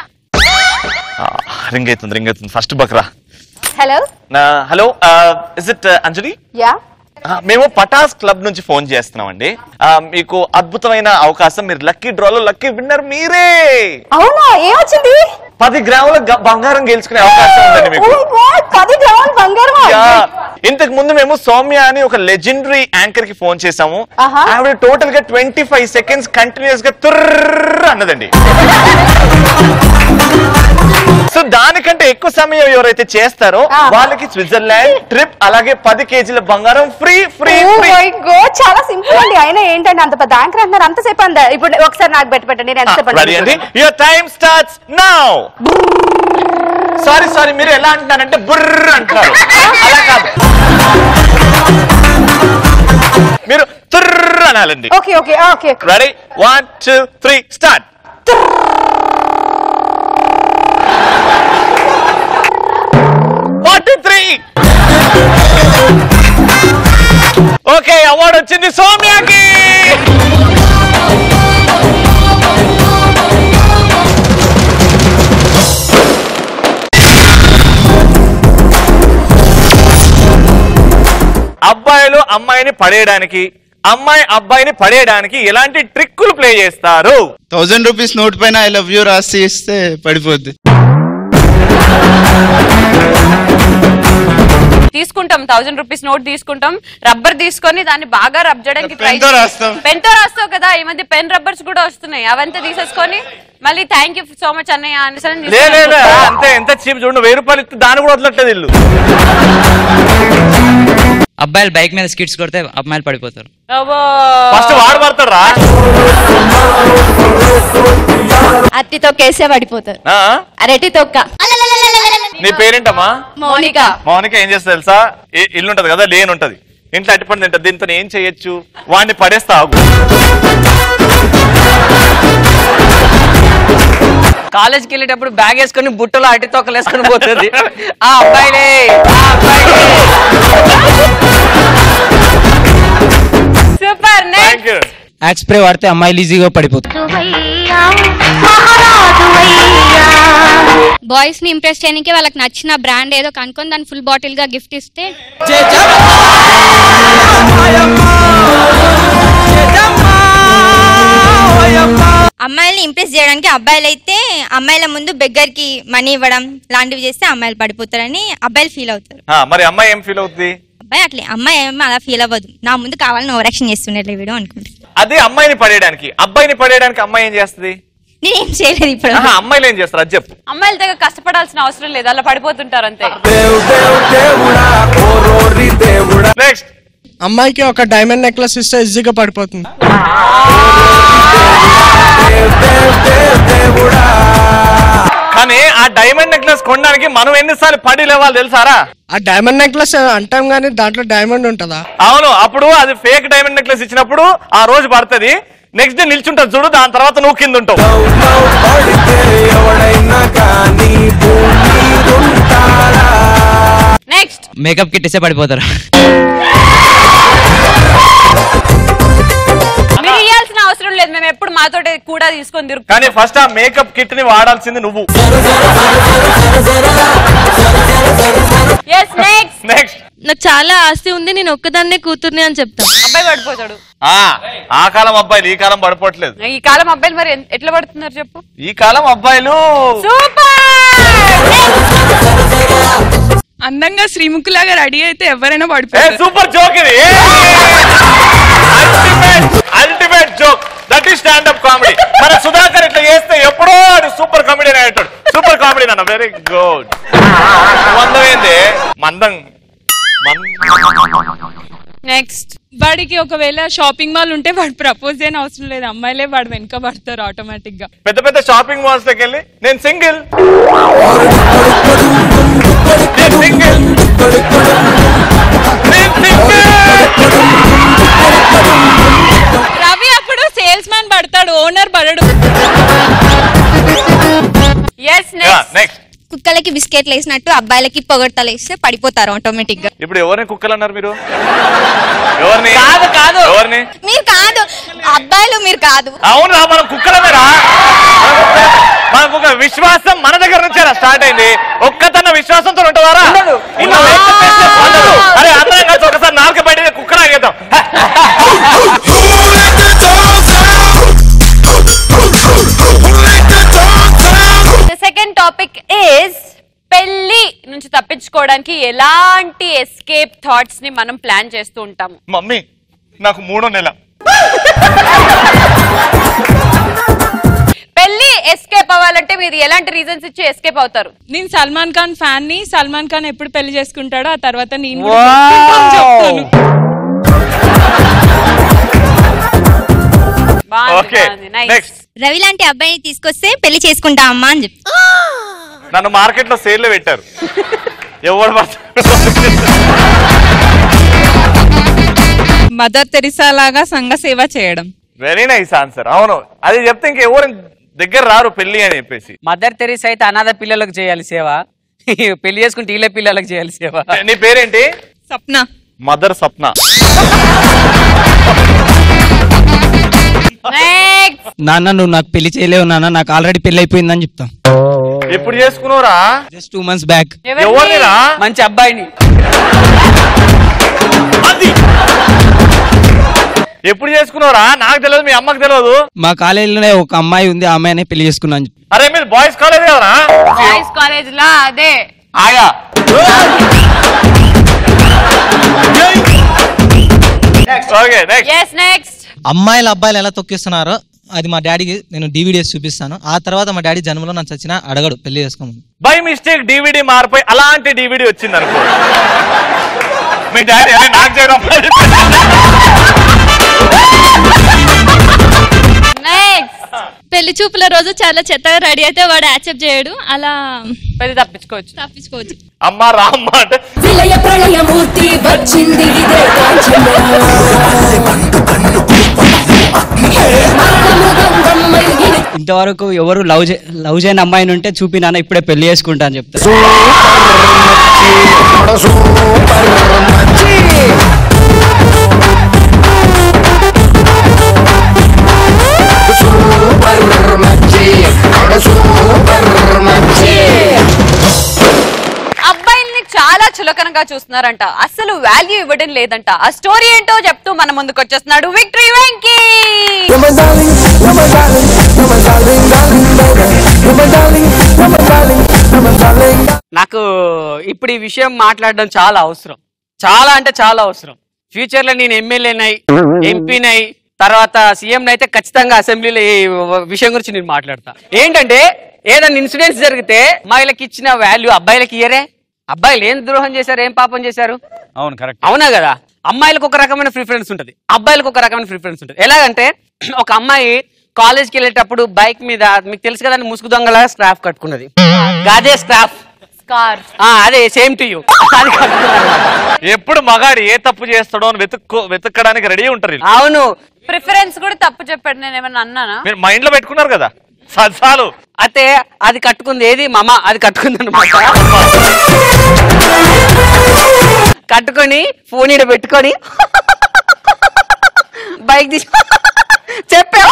రింగ్ అవుతుంది రింగ్ అవుతుంది ఫస్ట్ బక్రా hello hello is it Anjali yeah ఆ, మేము పటాస్ క్లబ్ నుంచి ఫోన్ చేస్తున్నామండి ఆ, మీకు అద్భుతమైన అవకాశం మీరు లక్కీ డ్రాలో లక్కీ విన్నర్ మీరే అవునా ఏమొచ్చింది పది గ్రాముల గ- బంగారం గెలుచుకునే అవకాశం ఉందండి మీకు ఓ గాడ్, పది గ్రాములు బంగారం యా. ఇంతకు ముందు మేము సౌమ్య అని ఒక లెజెండరీ యాంకర్ కి ఫోన్ చేసాము ఆహా. ఆవిడ టోటల్ గా ట్వంటీ ఫైవ్ సెకండ్స్ కంటిన్యూస్ గా తుర్ర అన్నదండి సో దానికంటే ఎక్కువ సమయం ఎవరైతే చేస్తారో వాళ్ళకి స్విట్జర్లాండ్ ట్రిప్ అలాగే పది కేజీల బంగారం free free Oh free my God, చాలా సింపుల్ అండి అయినా ఏంటండి అంత పెద్ద యాంకర్ అంటున్నారు అంతసేపు అంద ఇప్పుడు ఒకసారి నాకు పెట్టి పెట్టండి నేను ఎంతసేపు రెడీ అండి your time starts now sorry sorry మీరు ఎలా అంటున్నారంటే బుర్ర అంటున్నారు అలా కాదు మీరు తుర్ర అనాలండి okay okay okay ready one two three start forty three okay award వచ్చింది సౌమ్యకి అమ్మాయిని పడేయడానికి అమ్మాయి అబ్బాయిని పడేయడానికి ఎలాంటి ట్రిక్కులు ప్లే చేస్తారు థౌజండ్ రూపీస్ నోట్ పైన ఐ లవ్ యూ రాసి ఇస్తే పడిపోద్ది తీసుకుంటాం థౌసండ్ రూపీస్ నోట్ తీసుకుంటాం రబ్బర్ తీసుకొని దాన్ని బాగా రబ్ చేయడానికి ట్రై పెన్తో రాస్తాం. పెన్ తో రాస్తావు కదా ఈ మధ్య పెన్ రబ్బర్స్ కూడా వస్తున్నాయి అవంతా తీసేసుకొని మళ్ళీ థ్యాంక్ యూ సో మచ్ అన్నయ్య అనేసరి లే లే, లే, అంతే ఎంత చీప్ చూడండి వెయ్యి రూపాయలు ఇస్తే దాన్ని కూడా వదలట్లేదు ఇల్లు అబ్బాయిలు బైక్ మీద స్కిట్స్ కొడితే అమ్మాయిలు పడిపోతారు ఫస్ట్ వాడు పడతాడు రా అత్తి తొక్కేస్తే పడిపోతారు ఆ? అరటి తొక్క నీ పేరేంటమ్మా మౌనిక మౌనిక ఏం చేస్తా తెలుసా ఇ- ఇల్లు ఉంటది కదా లేని ఉంటది ఇంట్లో అట్టిపండు తింటది దీంతో ఏం చేయొచ్చు వాడిని పడేస్తా ఆగు కాలేజ్కి వెళ్ళేటప్పుడు బ్యాగ్ వేసుకొని బుట్టలో అట్టి తొక్కలు వేసుకొని పోతుంది ఆ అబ్బాయిలే ఆ అబ్బాయిలే super thank you Axe spray వాడితే అమ్మాయిలు ఈజీగా పడిపోతారు బాయ్స్ ని ఇంప్రెస్ చేయడానికి వాళ్ళకి నచ్చిన బ్రాండ్ ఏదో కనుక్కొని దాన్ని ఫుల్ బాటిల్ గా గిఫ్ట్ ఇస్తే అమ్మాయిల్ని ఇంప్రెస్ చేయడానికి అబ్బాయిలు అయితే అమ్మాయిల ముందు బెగ్గర్కి మనీ ఇవ్వడం లాంటివి చేస్తే అమ్మాయిలు పడిపోతారని అబ్బాయిలు ఫీల్ అవుతారు ఆ, మరి అమ్మాయి ఏం ఫీల్ అవుతుంది అబ్బాయి అట్లే అమ్మాయి ఏమో అలా ఫీల్ అవ్వదు నా ముందు కావాలని ఓవరాక్షన్ చేస్తుండే వీడియో అనుకుంటా అదే అమ్మాయిని పడేయడానికి అబ్బాయిని పడేయడానికి అమ్మాయి ఏం చేస్తుంది నేనేం చేయలేదు ఇప్పుడు ఆహా, అమ్మాయిలు ఏం చేస్తారు అది చెప్పు అమ్మాయిల దగ్గర కష్టపడాల్సిన అవసరం లేదు అలా పడిపోతుంటారు అంతే నెక్స్ట్ అమ్మాయికి ఒక డైమండ్ నెక్లెస్ ఇస్తే ఈజీగా పడిపోతుంది కానీ ఆ డైమండ్ నెక్లెస్ కొనడానికి మనం ఎన్నిసార్లు పడి లేవాలి తెలుసారా ఆ డైమండ్ నెక్లెస్ అంటాం కానీ దాంట్లో డైమండ్ ఉంటుందా అవును అప్పుడు అది ఫేక్ డైమండ్ నెక్లెస్ ఇచ్చినప్పుడు ఆ రోజు పడుతుంది నెక్స్ట్ డే నిల్చుంటుంది చూడు దాని తర్వాత నువ్వు కింద ఉంటావు నెక్స్ట్ మేకప్ కిట్ ఇస్తే పడిపోతారు మీరు ఇవ్వాల్సిన అవసరం లేదు మేము ఎప్పుడు మాతోటి కూడా తీసుకొని తిరుగు కానీ ఫస్ట్ ఆ మేకప్ కిట్ ని వాడాల్సింది నువ్వు ఎస్ నెక్స్ట్ నెక్స్ట్ నాకు చాలా ఆస్తి ఉంది నేను ఒక్కదాన్నే కూతుర్ని అని చెప్తా అబ్బాయి పడిపోతాడు ఆ ఆ కాలం అబ్బాయిలు ఈ కాలం పడిపోవట్లేదు ఈ కాలం అబ్బాయిలు మరి ఎన్- ఎట్లా పడుతున్నారు చెప్పు ఈ కాలం అబ్బాయిలు అందంగా శ్రీముఖులాగా రెడీ అయితే ఎవరైనా ఏ పడిపోతారు సూపర్ జోక్ ఇది ultimate joke that is stand up comedy మన సుధాకర్ ఇట్లా చేస్తే ఎప్పుడో సూపర్ కామెడీ అయ్యేటాడు సూపర్ కామెడీ అన్న వెరీ గుడ్ మందం ఏంది మందం నెక్స్ట్ వాడికి ఒకవేళ షాపింగ్ మాల్ ఉంటే వాడు ప్రపోజ్ చేయని అవసరం లేదు అమ్మాయిలే వాడు వెనక పడతారు ఆటోమేటిక్ గా పెద్ద పెద్ద షాపింగ్ మాల్స్ దగ్గర వెళ్ళి నేను సింగిల్ సింగిల్ రవి అప్పుడు సేల్స్ మ్యాన్ పడతాడు ఓనర్ పడడు ఎస్ నెక్స్ట్ కుక్కలకి బిస్కెట్లు వేసినట్టు అబ్బాయిలకి పొగడతలు వేస్తే పడిపోతారు ఆటోమేటిక్ గా ఇప్పుడు ఎవరిని కుక్కలు అన్నారు మీరు ఎవరిని కాదు, కాదు. ఎవరిని మీరు కాదు అబ్బాయిలు మీరు కాదు అవునా మనం కుక్కలమేరా మనకు ఒక విశ్వాసం మన దగ్గర నుంచే స్టార్ట్ అయింది ఒక్కతన్న విశ్వాసంతో ఉంటుందారా ఇలా expectation ఉండదు. అరే అందరం కలిసి ఒకసారి నాలుగు బయట కుక్కలా చేద్దాం ద సెకండ్ టాపిక్ ఇస్ పెళ్లి నుంచి తప్పించుకోవడానికి ఎలాంటి ఎస్కేప్ థాట్స్ ని మనం ప్లాన్ చేస్తూ ఉంటాము మమ్మీ నాకు మూడో నెల పెళ్లి ఎస్కేప్ అవ్వాలంటే మీరు ఎలాంటి రీజన్స్ ఇచ్చి ఎస్కేప్ అవుతారు నేను సల్మాన్ ఖాన్ ఫ్యాన్ ని సల్మాన్ ఖాన్ ఎప్పుడు పెళ్లి చేసుకుంటాడో ఆ తర్వాత నేను కూడా చేసుకుంటా అని చెప్తాను ఓకే నెక్స్ట్ రవి లాంటి అబ్బాయిని తీసుకొస్తే పెళ్లి చేసుకుంటా అమ్మా అని చెప్తా నన్ను మార్కెట్ లో సేల్ లో పెట్టారు ఎవడు పడతాడు? మదర్ తెరిసా లాగా సంఘ సేవ చేయడం వెరీ నైస్ ఆన్సర్ అవును అది చెప్తే ఇంకెవరు దగ్గర రారు పెళ్లి అని చెప్పేసి మదర్ తెరీస్ అయితే అనాథ పిల్లలకు చేయాలి సేవ పెళ్లి చేసుకుంటే వీళ్ళ పిల్లలకు చేయాలి సేవ నీ పేరేంటి సప్న మదర్ సప్న నాన్న నువ్వు నాకు పెళ్లి చేయలేవు నాన్న నాకు ఆల్రెడీ పెళ్లి అయిపోయిందని చెప్తాం ఎప్పుడు చేసుకున్నావురా జస్ట్ టూ మంత్స్ బ్యాక్ ఎవరినిరా మంచి అబ్బాయిని అది ఎప్పుడు చేసుకున్నారా నాకు తెలియదు మీ అమ్మకి తెలియదు మా కాలేజీలోనే ఒక అమ్మాయి ఉంది ఆ అమ్మాయినే పెళ్లి చేసుకున్నాను అరే మీరు బాయ్స్ కాలేజ్ కదరా బాయ్స్ కాలేజ్ లా అదే ఆయా ఓకే నెక్స్ట్ ఎస్ నెక్స్ట్ అమ్మాయిలు అబ్బాయిలు ఎలా తొక్కిస్తున్నారో అది మా డాడీకి నేను డివిడిఎస్ చూపిస్తాను ఆ తర్వాత మా డాడీ జన్మలో నన్ను చచ్చినా అడగడు పెళ్లి చేసుకోమని బై మిస్టేక్ డివిడి మారిపోయి అలాంటి డివిడి వచ్చింది అనుకో మీ డాడీ అరే నాకు చేయడం పెళ్లి చూపుల రోజు చాలా చెత్తగా రెడీ అయితే వాడు యాక్సెప్ట్ చేయడు అలా పెళ్లి తప్పించుకోవచ్చు తప్పించుకోవచ్చు అమ్మ రామ్మ అంటే విలయ ప్రళయమూర్తి వచ్చింది ఇదే ఇంతవరకు ఎవరు లవ్ చే లవ్ చేయని అమ్మాయిని ఉంటే చూపి నాన్న ఇప్పుడే పెళ్లి చేసుకుంటా అని చెప్తారు అబ్బాయిల్ని చాలా చులకనగా చూస్తున్నారంట అసలు వాల్యూ ఇవ్వడం లేదంట ఆ స్టోరీ ఏంటో చెప్తూ మన ముందుకు వచ్చేస్తున్నాడు victory Venky You're my darling, you're my darling, you're my darling, darling, baby. You're my darling, you're my darling, you're my darling. నాకు ఇప్పుడు ఈ విషయం మాట్లాడడం చాలా అవసరం చాలా అంటే చాలా అవసరం ఫ్యూచర్ లో నేను ఎమ్మెల్యేనై ఎంపీనై తర్వాత సీఎం అయితే ఖచ్చితంగా అసెంబ్లీలో ఈ విషయం గురించి నేను మాట్లాడతా ఏంటంటే ఏదైనా ఇన్సిడెంట్స్ జరిగితే అమ్మాయిలకి ఇచ్చిన వాల్యూ అబ్బాయిలకి ఇయ్యరే అబ్బాయిలు ఏం ద్రోహం చేశారు ఏం పాపం చేశారు అవును కరెక్ట్ అవునా కదా అమ్మాయిలకు ఒక రకమైన ప్రిఫరెన్స్ ఉంటుంది అబ్బాయిలకు ఒక రకమైన ప్రిఫరెన్స్ ఉంటుంది ఎలాగంటే ఒక అమ్మాయి కాలేజ్కి వెళ్ళేటప్పుడు బైక్ మీద మీకు తెలుసు కదా ముసుగు దొంగలా స్క్రాఫ్ కట్టుకున్నది అదే స్క్రాఫ్ స్కార్ అదే సేమ్ టు యూ అది కట్టుకున్నది ఎప్పుడు మగాడు ఏ తప్పు చేస్తాడో అని వెతుక్కో వెతకడానికి రెడీ ఉంటారు వీళ్ళు. అవును ప్రిఫరెన్స్ కూడా తప్పు చెప్పాడు నేను ఏమన్నా అన్నానా మీరు మైండ్ లో పెట్టుకున్నారు కదా చ- చాలు అయితే అది కట్టుకుంది ఏది మమ అది కట్టుకుంది అనమాట కట్టుకొని ఫోన్ ఈడ పెట్టుకొని బైక్ తీసి చెప్పా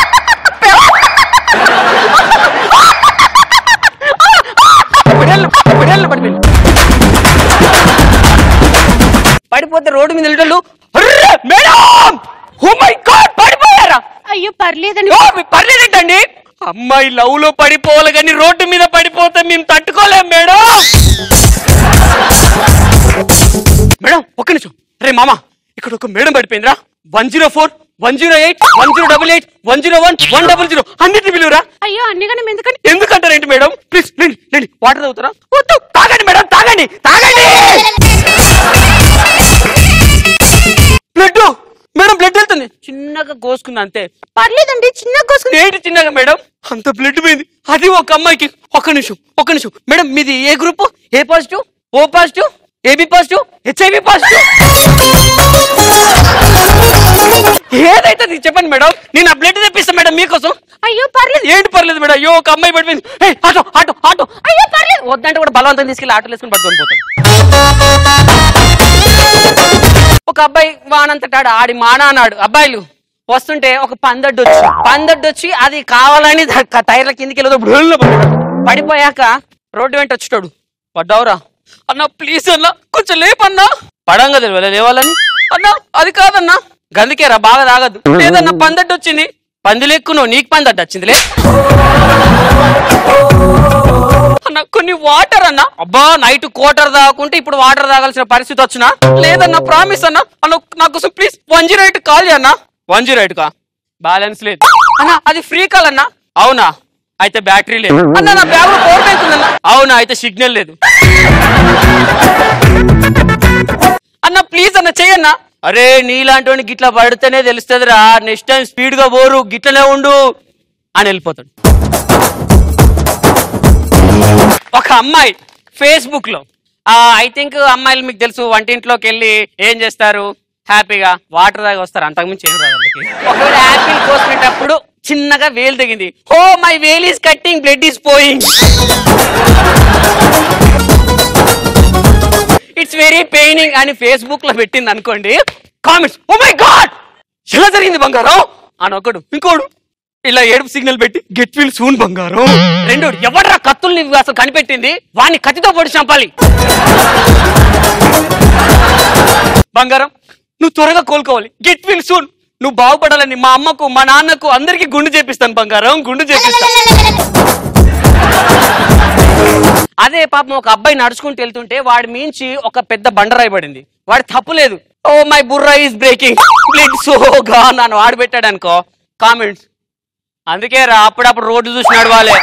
పడిపోతే రోడ్డు మీద వెళ్ళేటోళ్ళు "అర్రే, మేడం ఓ మై గాడ్ పడిపోయారా అయ్యో పర్లేదండి ఓ, మీ పర్లేదేంటండి అమ్మాయి లవ్ లో పడిపోవాలి కానీ రోడ్డు మీద పడిపోతే మేము తట్టుకోలేం మేడం మేడం ఒక్క నిమిషం రే మామ ఇక్కడ ఒక మేడం పడిపోయిందిరా one zero four one zero eight one zero double eight one zero one one double zero అన్నిటిని పిలువురా అయ్యో అన్నిగానే ఎందుకంటే ఎందుకంటారేంటి మేడం ప్లీజ్ రండి రండి వాటర్ తాగుతారా వద్దు తాగండి మేడం తాగండి తాగండి బ్లడ్ మేడం బ్లడ్ వెళ్తుంది చిన్నగా కోసుకుంది అంతే పర్లేదండి చిన్నగా కోసుకుని ఏంటి చిన్నగా మేడం అంత బ్లడ్ పోయింది అది ఒక అమ్మాయికి ఒక్క నిమిషం ఒక్క నిమిషం మేడం మీది ఏ group A positive O positive AB positive HIV positive ఏదైతే అది చెప్పండి మేడం నేను ఆ బ్లడ్ తెప్పిస్తాను మేడం మీకోసం అయ్యో పర్లేదు ఏంటి పర్లేదు మేడం అయ్యో ఒక అమ్మాయి పడిపోయింది ఏయ్, ఆటో ఆటో ఆటో అయ్యో పర్లేదు వద్దంటే కూడా బలవంతం తీసుకెళ్ళి ఆటోలో వేసుకుని పట్టుకొని పోతాడు ఒక అబ్బాయి వానంతటాడు ఆడి మానా అన్నాడు అబ్బాయిలు వస్తుంటే ఒక పందడ్డు వచ్చి పందడ్డు వచ్చి అది కావాలని ద- క- టైర్ల కిందికి వెళ్ళదు బుర్రలో పడ్డాడు. పడిపోయాక రోడ్డు వెంట వచ్చాడు పడ్డావురా అన్నా ప్లీజ్ అన్నా కొంచెం లేపన్నా పడంగా తెలియదు లేవాలని అన్నా అది కాదన్నా గందుకేరా బాగా తాగద్దు లేదన్నా పందడ్డు వచ్చింది పందిలెక్కు నువ్వు నీకు పందడ్డు వచ్చిందిలే అన్న కొన్ని వాటర్ అన్న అబ్బా నైట్ కోటర్ తాగకుంటే ఇప్పుడు వాటర్ తాగాల్సిన పరిస్థితి వచ్చినా లేదన్నా ప్రామిస్ అన్న అన్న నా కోసం please one zero eight call చేయన్నా వన్ జీరో ఎయిట్ కా బ్యాలెన్స్ లేదు అన్న అది ఫ్రీ కాల్ అన్న అవునా అయితే బ్యాటరీ లేదు అన్న నా బ్యాగ్ లో పవర్ బ్యాంక్ ఉందన్న అవునా అయితే సిగ్నల్ లేదు అన్న ప్లీజ్ అన్న చెయ్యన్నా అరే నీలాంటి గిట్లా పడితేనే తెలుస్తుందిరా నెక్స్ట్ టైం స్పీడ్ గా పోరు గిట్లనే ఉండు అని వెళ్ళిపోతాడు ఒక అమ్మాయి ఫేస్బుక్ లో ఐ థింక్ అమ్మాయిలు మీకు తెలుసు వంటింట్లోకి వెళ్ళి ఏం చేస్తారు హ్యాపీగా వాటర్ దాకా వస్తారు అంతకుమించి ఏం రాదు వాళ్ళకి ఒకవేళ యాపిల్ కోసుకునేటప్పుడు చిన్నగా వేలు తెగింది ఓ మై వేల్ is cutting blood is pouring it's very paining అని ఫేస్బుక్ లో పెట్టింది అనుకోండి కామెంట్స్ ఓ మై గాడ్ ఎలా జరిగింది బంగారం అని ఒకడు ఇంకోడు ఇలా ఏడుపు సిగ్నల్ పెట్టి గెట్ ఫీల్ సూన్ బంగారం రెండోడు ఎవడరా కత్తుల్ని అసలు కనిపెట్టింది వాడిని కత్తితో పొడి చంపాలి బంగారం నువ్వు త్వరగా కోలుకోవాలి గెట్ ఫీల్ సూన్ నువ్వు బాగుపడాలని మా అమ్మకు మా నాన్నకు అందరికి గుండు చేపిస్తాను బంగారం గుండు చేపిస్తాను అదే పాపం ఒక అబ్బాయి నడుచుకుంటూ వెళ్తుంటే వాడి మించి ఒక పెద్ద బండరాయి పడింది వాడి తప్పు లేదు ఓ మై బుర్రా ఈస్ బ్రేకింగ్ బ్లిడ్ సో గా నన్ను వాడు పెట్టాడు అనుకో కామెంట్స్ అందుకే రా అప్పుడప్పుడు రోడ్డు చూసి నడవాలే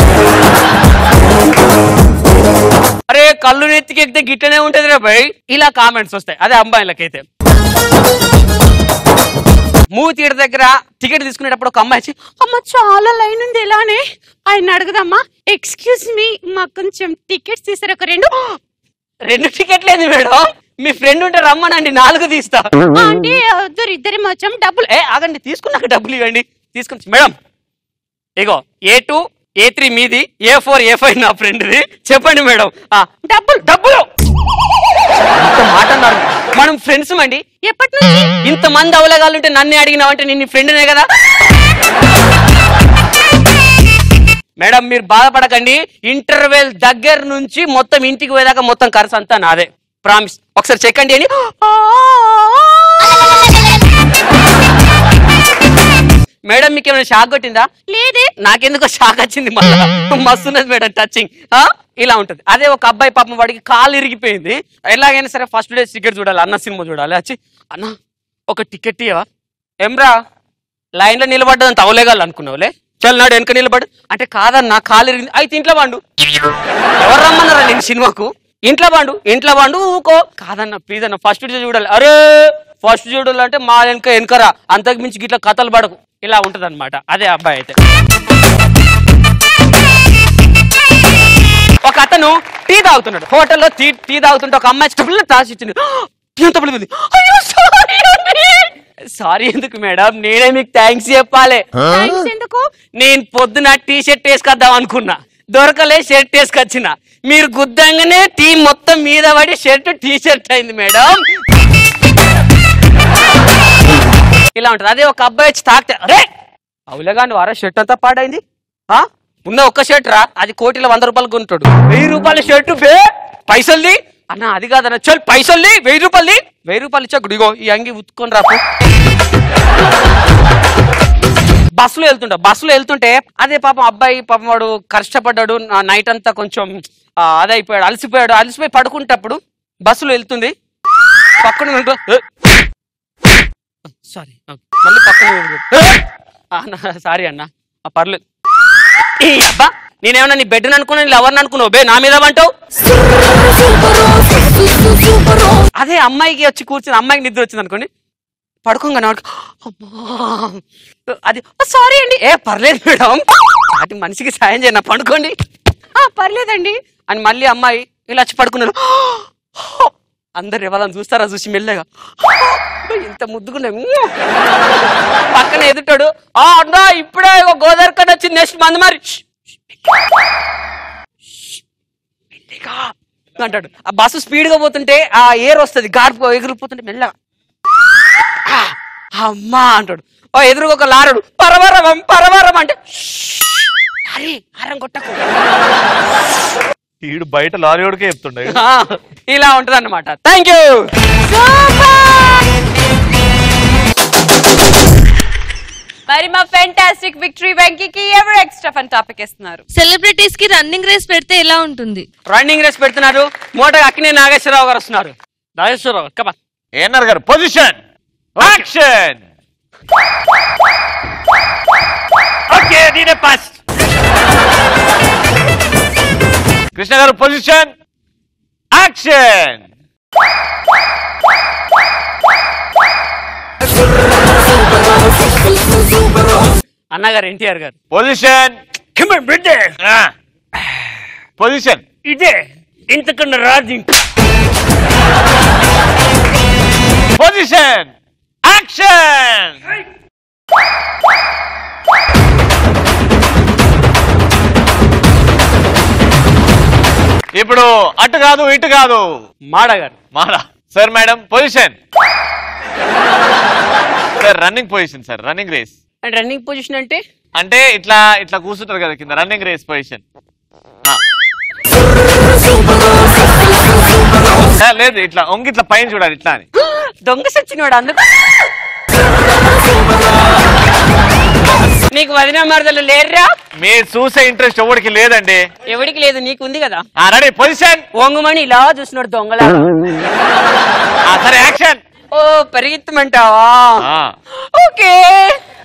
అరే కళ్ళు నెత్తికి ఎక్కితే గిట్టనే ఉంటది రే భయ్ ఇలా కామెంట్స్ వస్తాయి అదే అమ్మాయిలకైతే మూవీ థియేటర్ దగ్గర టికెట్ తీసుకునేటప్పుడు ఒక అమ్మాయి వచ్చి అమ్మ చాలా లైన్ ఉంది ఎలానే ఆయన అడుగుదమ్మా ఎక్స్క్యూజ్ మీ మాకు కొంచెం టికెట్స్ తీసారు ఒక రెండు రెండు టికెట్లేదు మేడం మీ ఫ్రెండ్ ఉంటే రమ్మనండి నాలుగు తీస్తా అంటే వద్దరు ఇద్దరేమో వచ్చాం డబ్బులు ఏ ఆగండి తీసుకున్నాక డబ్బులు ఇవ్వండి తీసుకుని మేడం ఇగో ఏ టూ ఏ త్రీ మీది ఏ ఫోర్ ఏ ఫైవ్ నా ఫ్రెండ్ది చెప్పండి మేడం ఆ, డబ్బులు డబ్బులు ఇంత మాట అన్నారు మనం ఫ్రెండ్స్ అండి ఎప్పటి నుంచి ఇంత మంది అవలగాలుంటే నన్నే అడిగినావంటే నేను నీ ఫ్రెండ్నే కదా మేడం మీరు బాధపడకండి ఇంటర్వెల్ దగ్గర నుంచి మొత్తం ఇంటికి పోయేదాకా మొత్తం ఖర్చు అంతా నాదే ప్రామిస్ ఒకసారి చెక్కండి అని మేడం మీకు ఏమైనా షాక్ కొట్టిందా లేదే నాకెందుకో షాక్ వచ్చింది మళ్ళా మస్తున్నది మేడం టచింగ్ ఇలా ఉంటది అదే ఒక అబ్బాయి పాపం వాడికి కాలు ఇరిగిపోయింది ఎలాగైనా సరే ఫస్ట్ డే టికెట్ చూడాలి అన్న సినిమా చూడాలి వచ్చి అన్న ఒక టికెట్ ఇవ్వవా ఏమ్రా లైన్లో నిలబడ్డదని తవలేగాలి అనుకున్నావులే చల్ నాడు వెనక నిలబడు అంటే కాదన్నా కాలు ఇరిగింది అయితే ఇంట్లో వాడు ఎవరు రమ్మన్నారా నేను సినిమాకు ఇంట్లో వాడు ఇంట్లో వాడు ఊకో కాదన్న ప్లీజ్ అన్న ఫస్ట్ డే చూడాలి అరే ఫస్ట్ చూడాలంటే మా వెనక వెనకరా అంతకు మించి గిట్ల కథలు పడకు ఇలా ఉంటది అదే అబ్బాయి అయితే ఒక అతను టీ తాగుతున్నాడు హోటల్లో టీ టీ తాగుతుంటే ఒక అమ్మాయి పిల్లలు తాసి ఇచ్చింది టీ అంత పడిపోయింది అయ్యో సారీ సారీ ఎందుకు మేడం నేనే మీకు థ్యాంక్స్ చెప్పాలి థ్యాంక్స్ ఎందుకు నేను పొద్దున టీ షర్ట్ వేసుకొద్దాం అనుకున్నా దొరకలే షర్ట్ వేసుకొచ్చిన మీరు గుద్దంగానే టీ మొత్తం మీద పడి షర్ట్ టీ షర్ట్ అయింది మేడం ఇలా ఉంటది అదే ఒక అబ్బాయి వచ్చి తాకితే అరే అవులేగా నువ్వు అరే షర్ట్ అంతా పాడైంది ఆ? ఉన్న ఒక్క షర్ట్ రా అది కోటిలో వంద రూపాయలు కొంటాడు వెయ్యి రూపాయల షర్టు బే పైసల్ది అన్న అది కాదన్న చల్ పైసల్ది వెయ్యి రూపాయలది వెయ్యి రూపాయలు ఇచ్చా ఇగో ఈ అంగి ఉత్తుకొని రాపు బస్సులో వెళ్తుంటా బస్సులో వెళ్తుంటే అదే పాపం అబ్బాయి పాపం వాడు కష్టపడ్డాడు నైట్ అంతా కొంచెం ఆ, అదే అయిపోయాడు అలసిపోయాడు అలసిపోయి పడుకుంటప్పుడు బస్సులో వెళ్తుంది పక్కన సారీ మళ్ళీ పక్కన సారీ అన్న ఆ, పర్లేదు ఈ అబ్బా నేనేమన్నా నీ బెడ్ అనుకున్నా నీ ఎవరిని అనుకున్నావు బే నా మీద అంటావు అదే అమ్మాయికి వచ్చి కూర్చుని అమ్మాయికి నిద్ర వచ్చింది అనుకోండి పడుకోగా అది సారీ అండి ఏ పర్లేదు మేడం అది మనిషికి సాయం చేయన పడుకోండి ఆ పర్లేదండి అని మళ్ళీ అమ్మాయి ఇలా వచ్చి పడుకున్నాడు అందరు ఎవరైనా చూస్తారా చూసి మెల్లగా ఇంత ముద్దుకున్నా పక్కన ఎదుటాడు ఆ అన్నా ఇప్పుడే ఒక గోదావరి కన్నా వచ్చింది నెక్స్ట్ మంది మరి మెల్లిగా అంటాడు ఆ బస్సు స్పీడ్ గా పోతుంటే ఆ ఎయిర్ వస్తుంది గార్పు ఎగిరిపోతుంటే మెల్లగా ఆ, అమ్మా అంటాడు ఓ ఎదురుగా ఒక లారడు పరవరం పరవరం అంటే అరే అరం కొట్టకు ఈడు బయట లారీ వాడికే చెప్తుండే ఆ, ఇలా ఉంటది అనమాట థ్యాంక్ యూ మరి మా ఫెంటాస్టిక్ విక్టరీ వెంకీకి ఎవరు ఎక్స్ట్రా ఫన్ టాపిక్ ఇస్తున్నారు సెలబ్రిటీస్ కి రన్నింగ్ రేస్ పెడితే ఎలా ఉంటుంది రన్నింగ్ రేస్ పెడుతున్నారు మోట అక్కినే నాగేశ్వరరావు గారు వస్తున్నారు నాగేశ్వరరావు కమా ANR garu position action okay దీనే first Krishna garu position action అన్నగారు ఎన్టీఆర్ గారు పొజిషన్ పొజిషన్ ఇదే ఇంతకన్నా రాదు ఇంకా పొజిషన్ యాక్షన్ ఇప్పుడు అటు కాదు ఇటు కాదు మాడ గారు మాడ sir madam position sir running position sir running race and running position అంటే అంటే ఇట్లా ఇట్లా కూర్చుంటారు కదా కింద రన్నింగ్ రేస్ పొజిషన్ లేదు ఇట్లా ఒంగి ఇట్లా పైన చూడాలి ఇట్లా అని దొంగ సచ్చినవాడు అందుకు నీకు వదిన మరదలు లేరురా మీరు చూసే ఇంట్రెస్ట్ ఎవరికి లేదండి ఎవడికి లేదు నీకు ఉంది కదా రెడీ పొజిషన్ ఒంగుమని ఇలా చూసినాడు దొంగలా సరే యాక్షన్ ఓ పరిగెత్తమంటావా ఓకే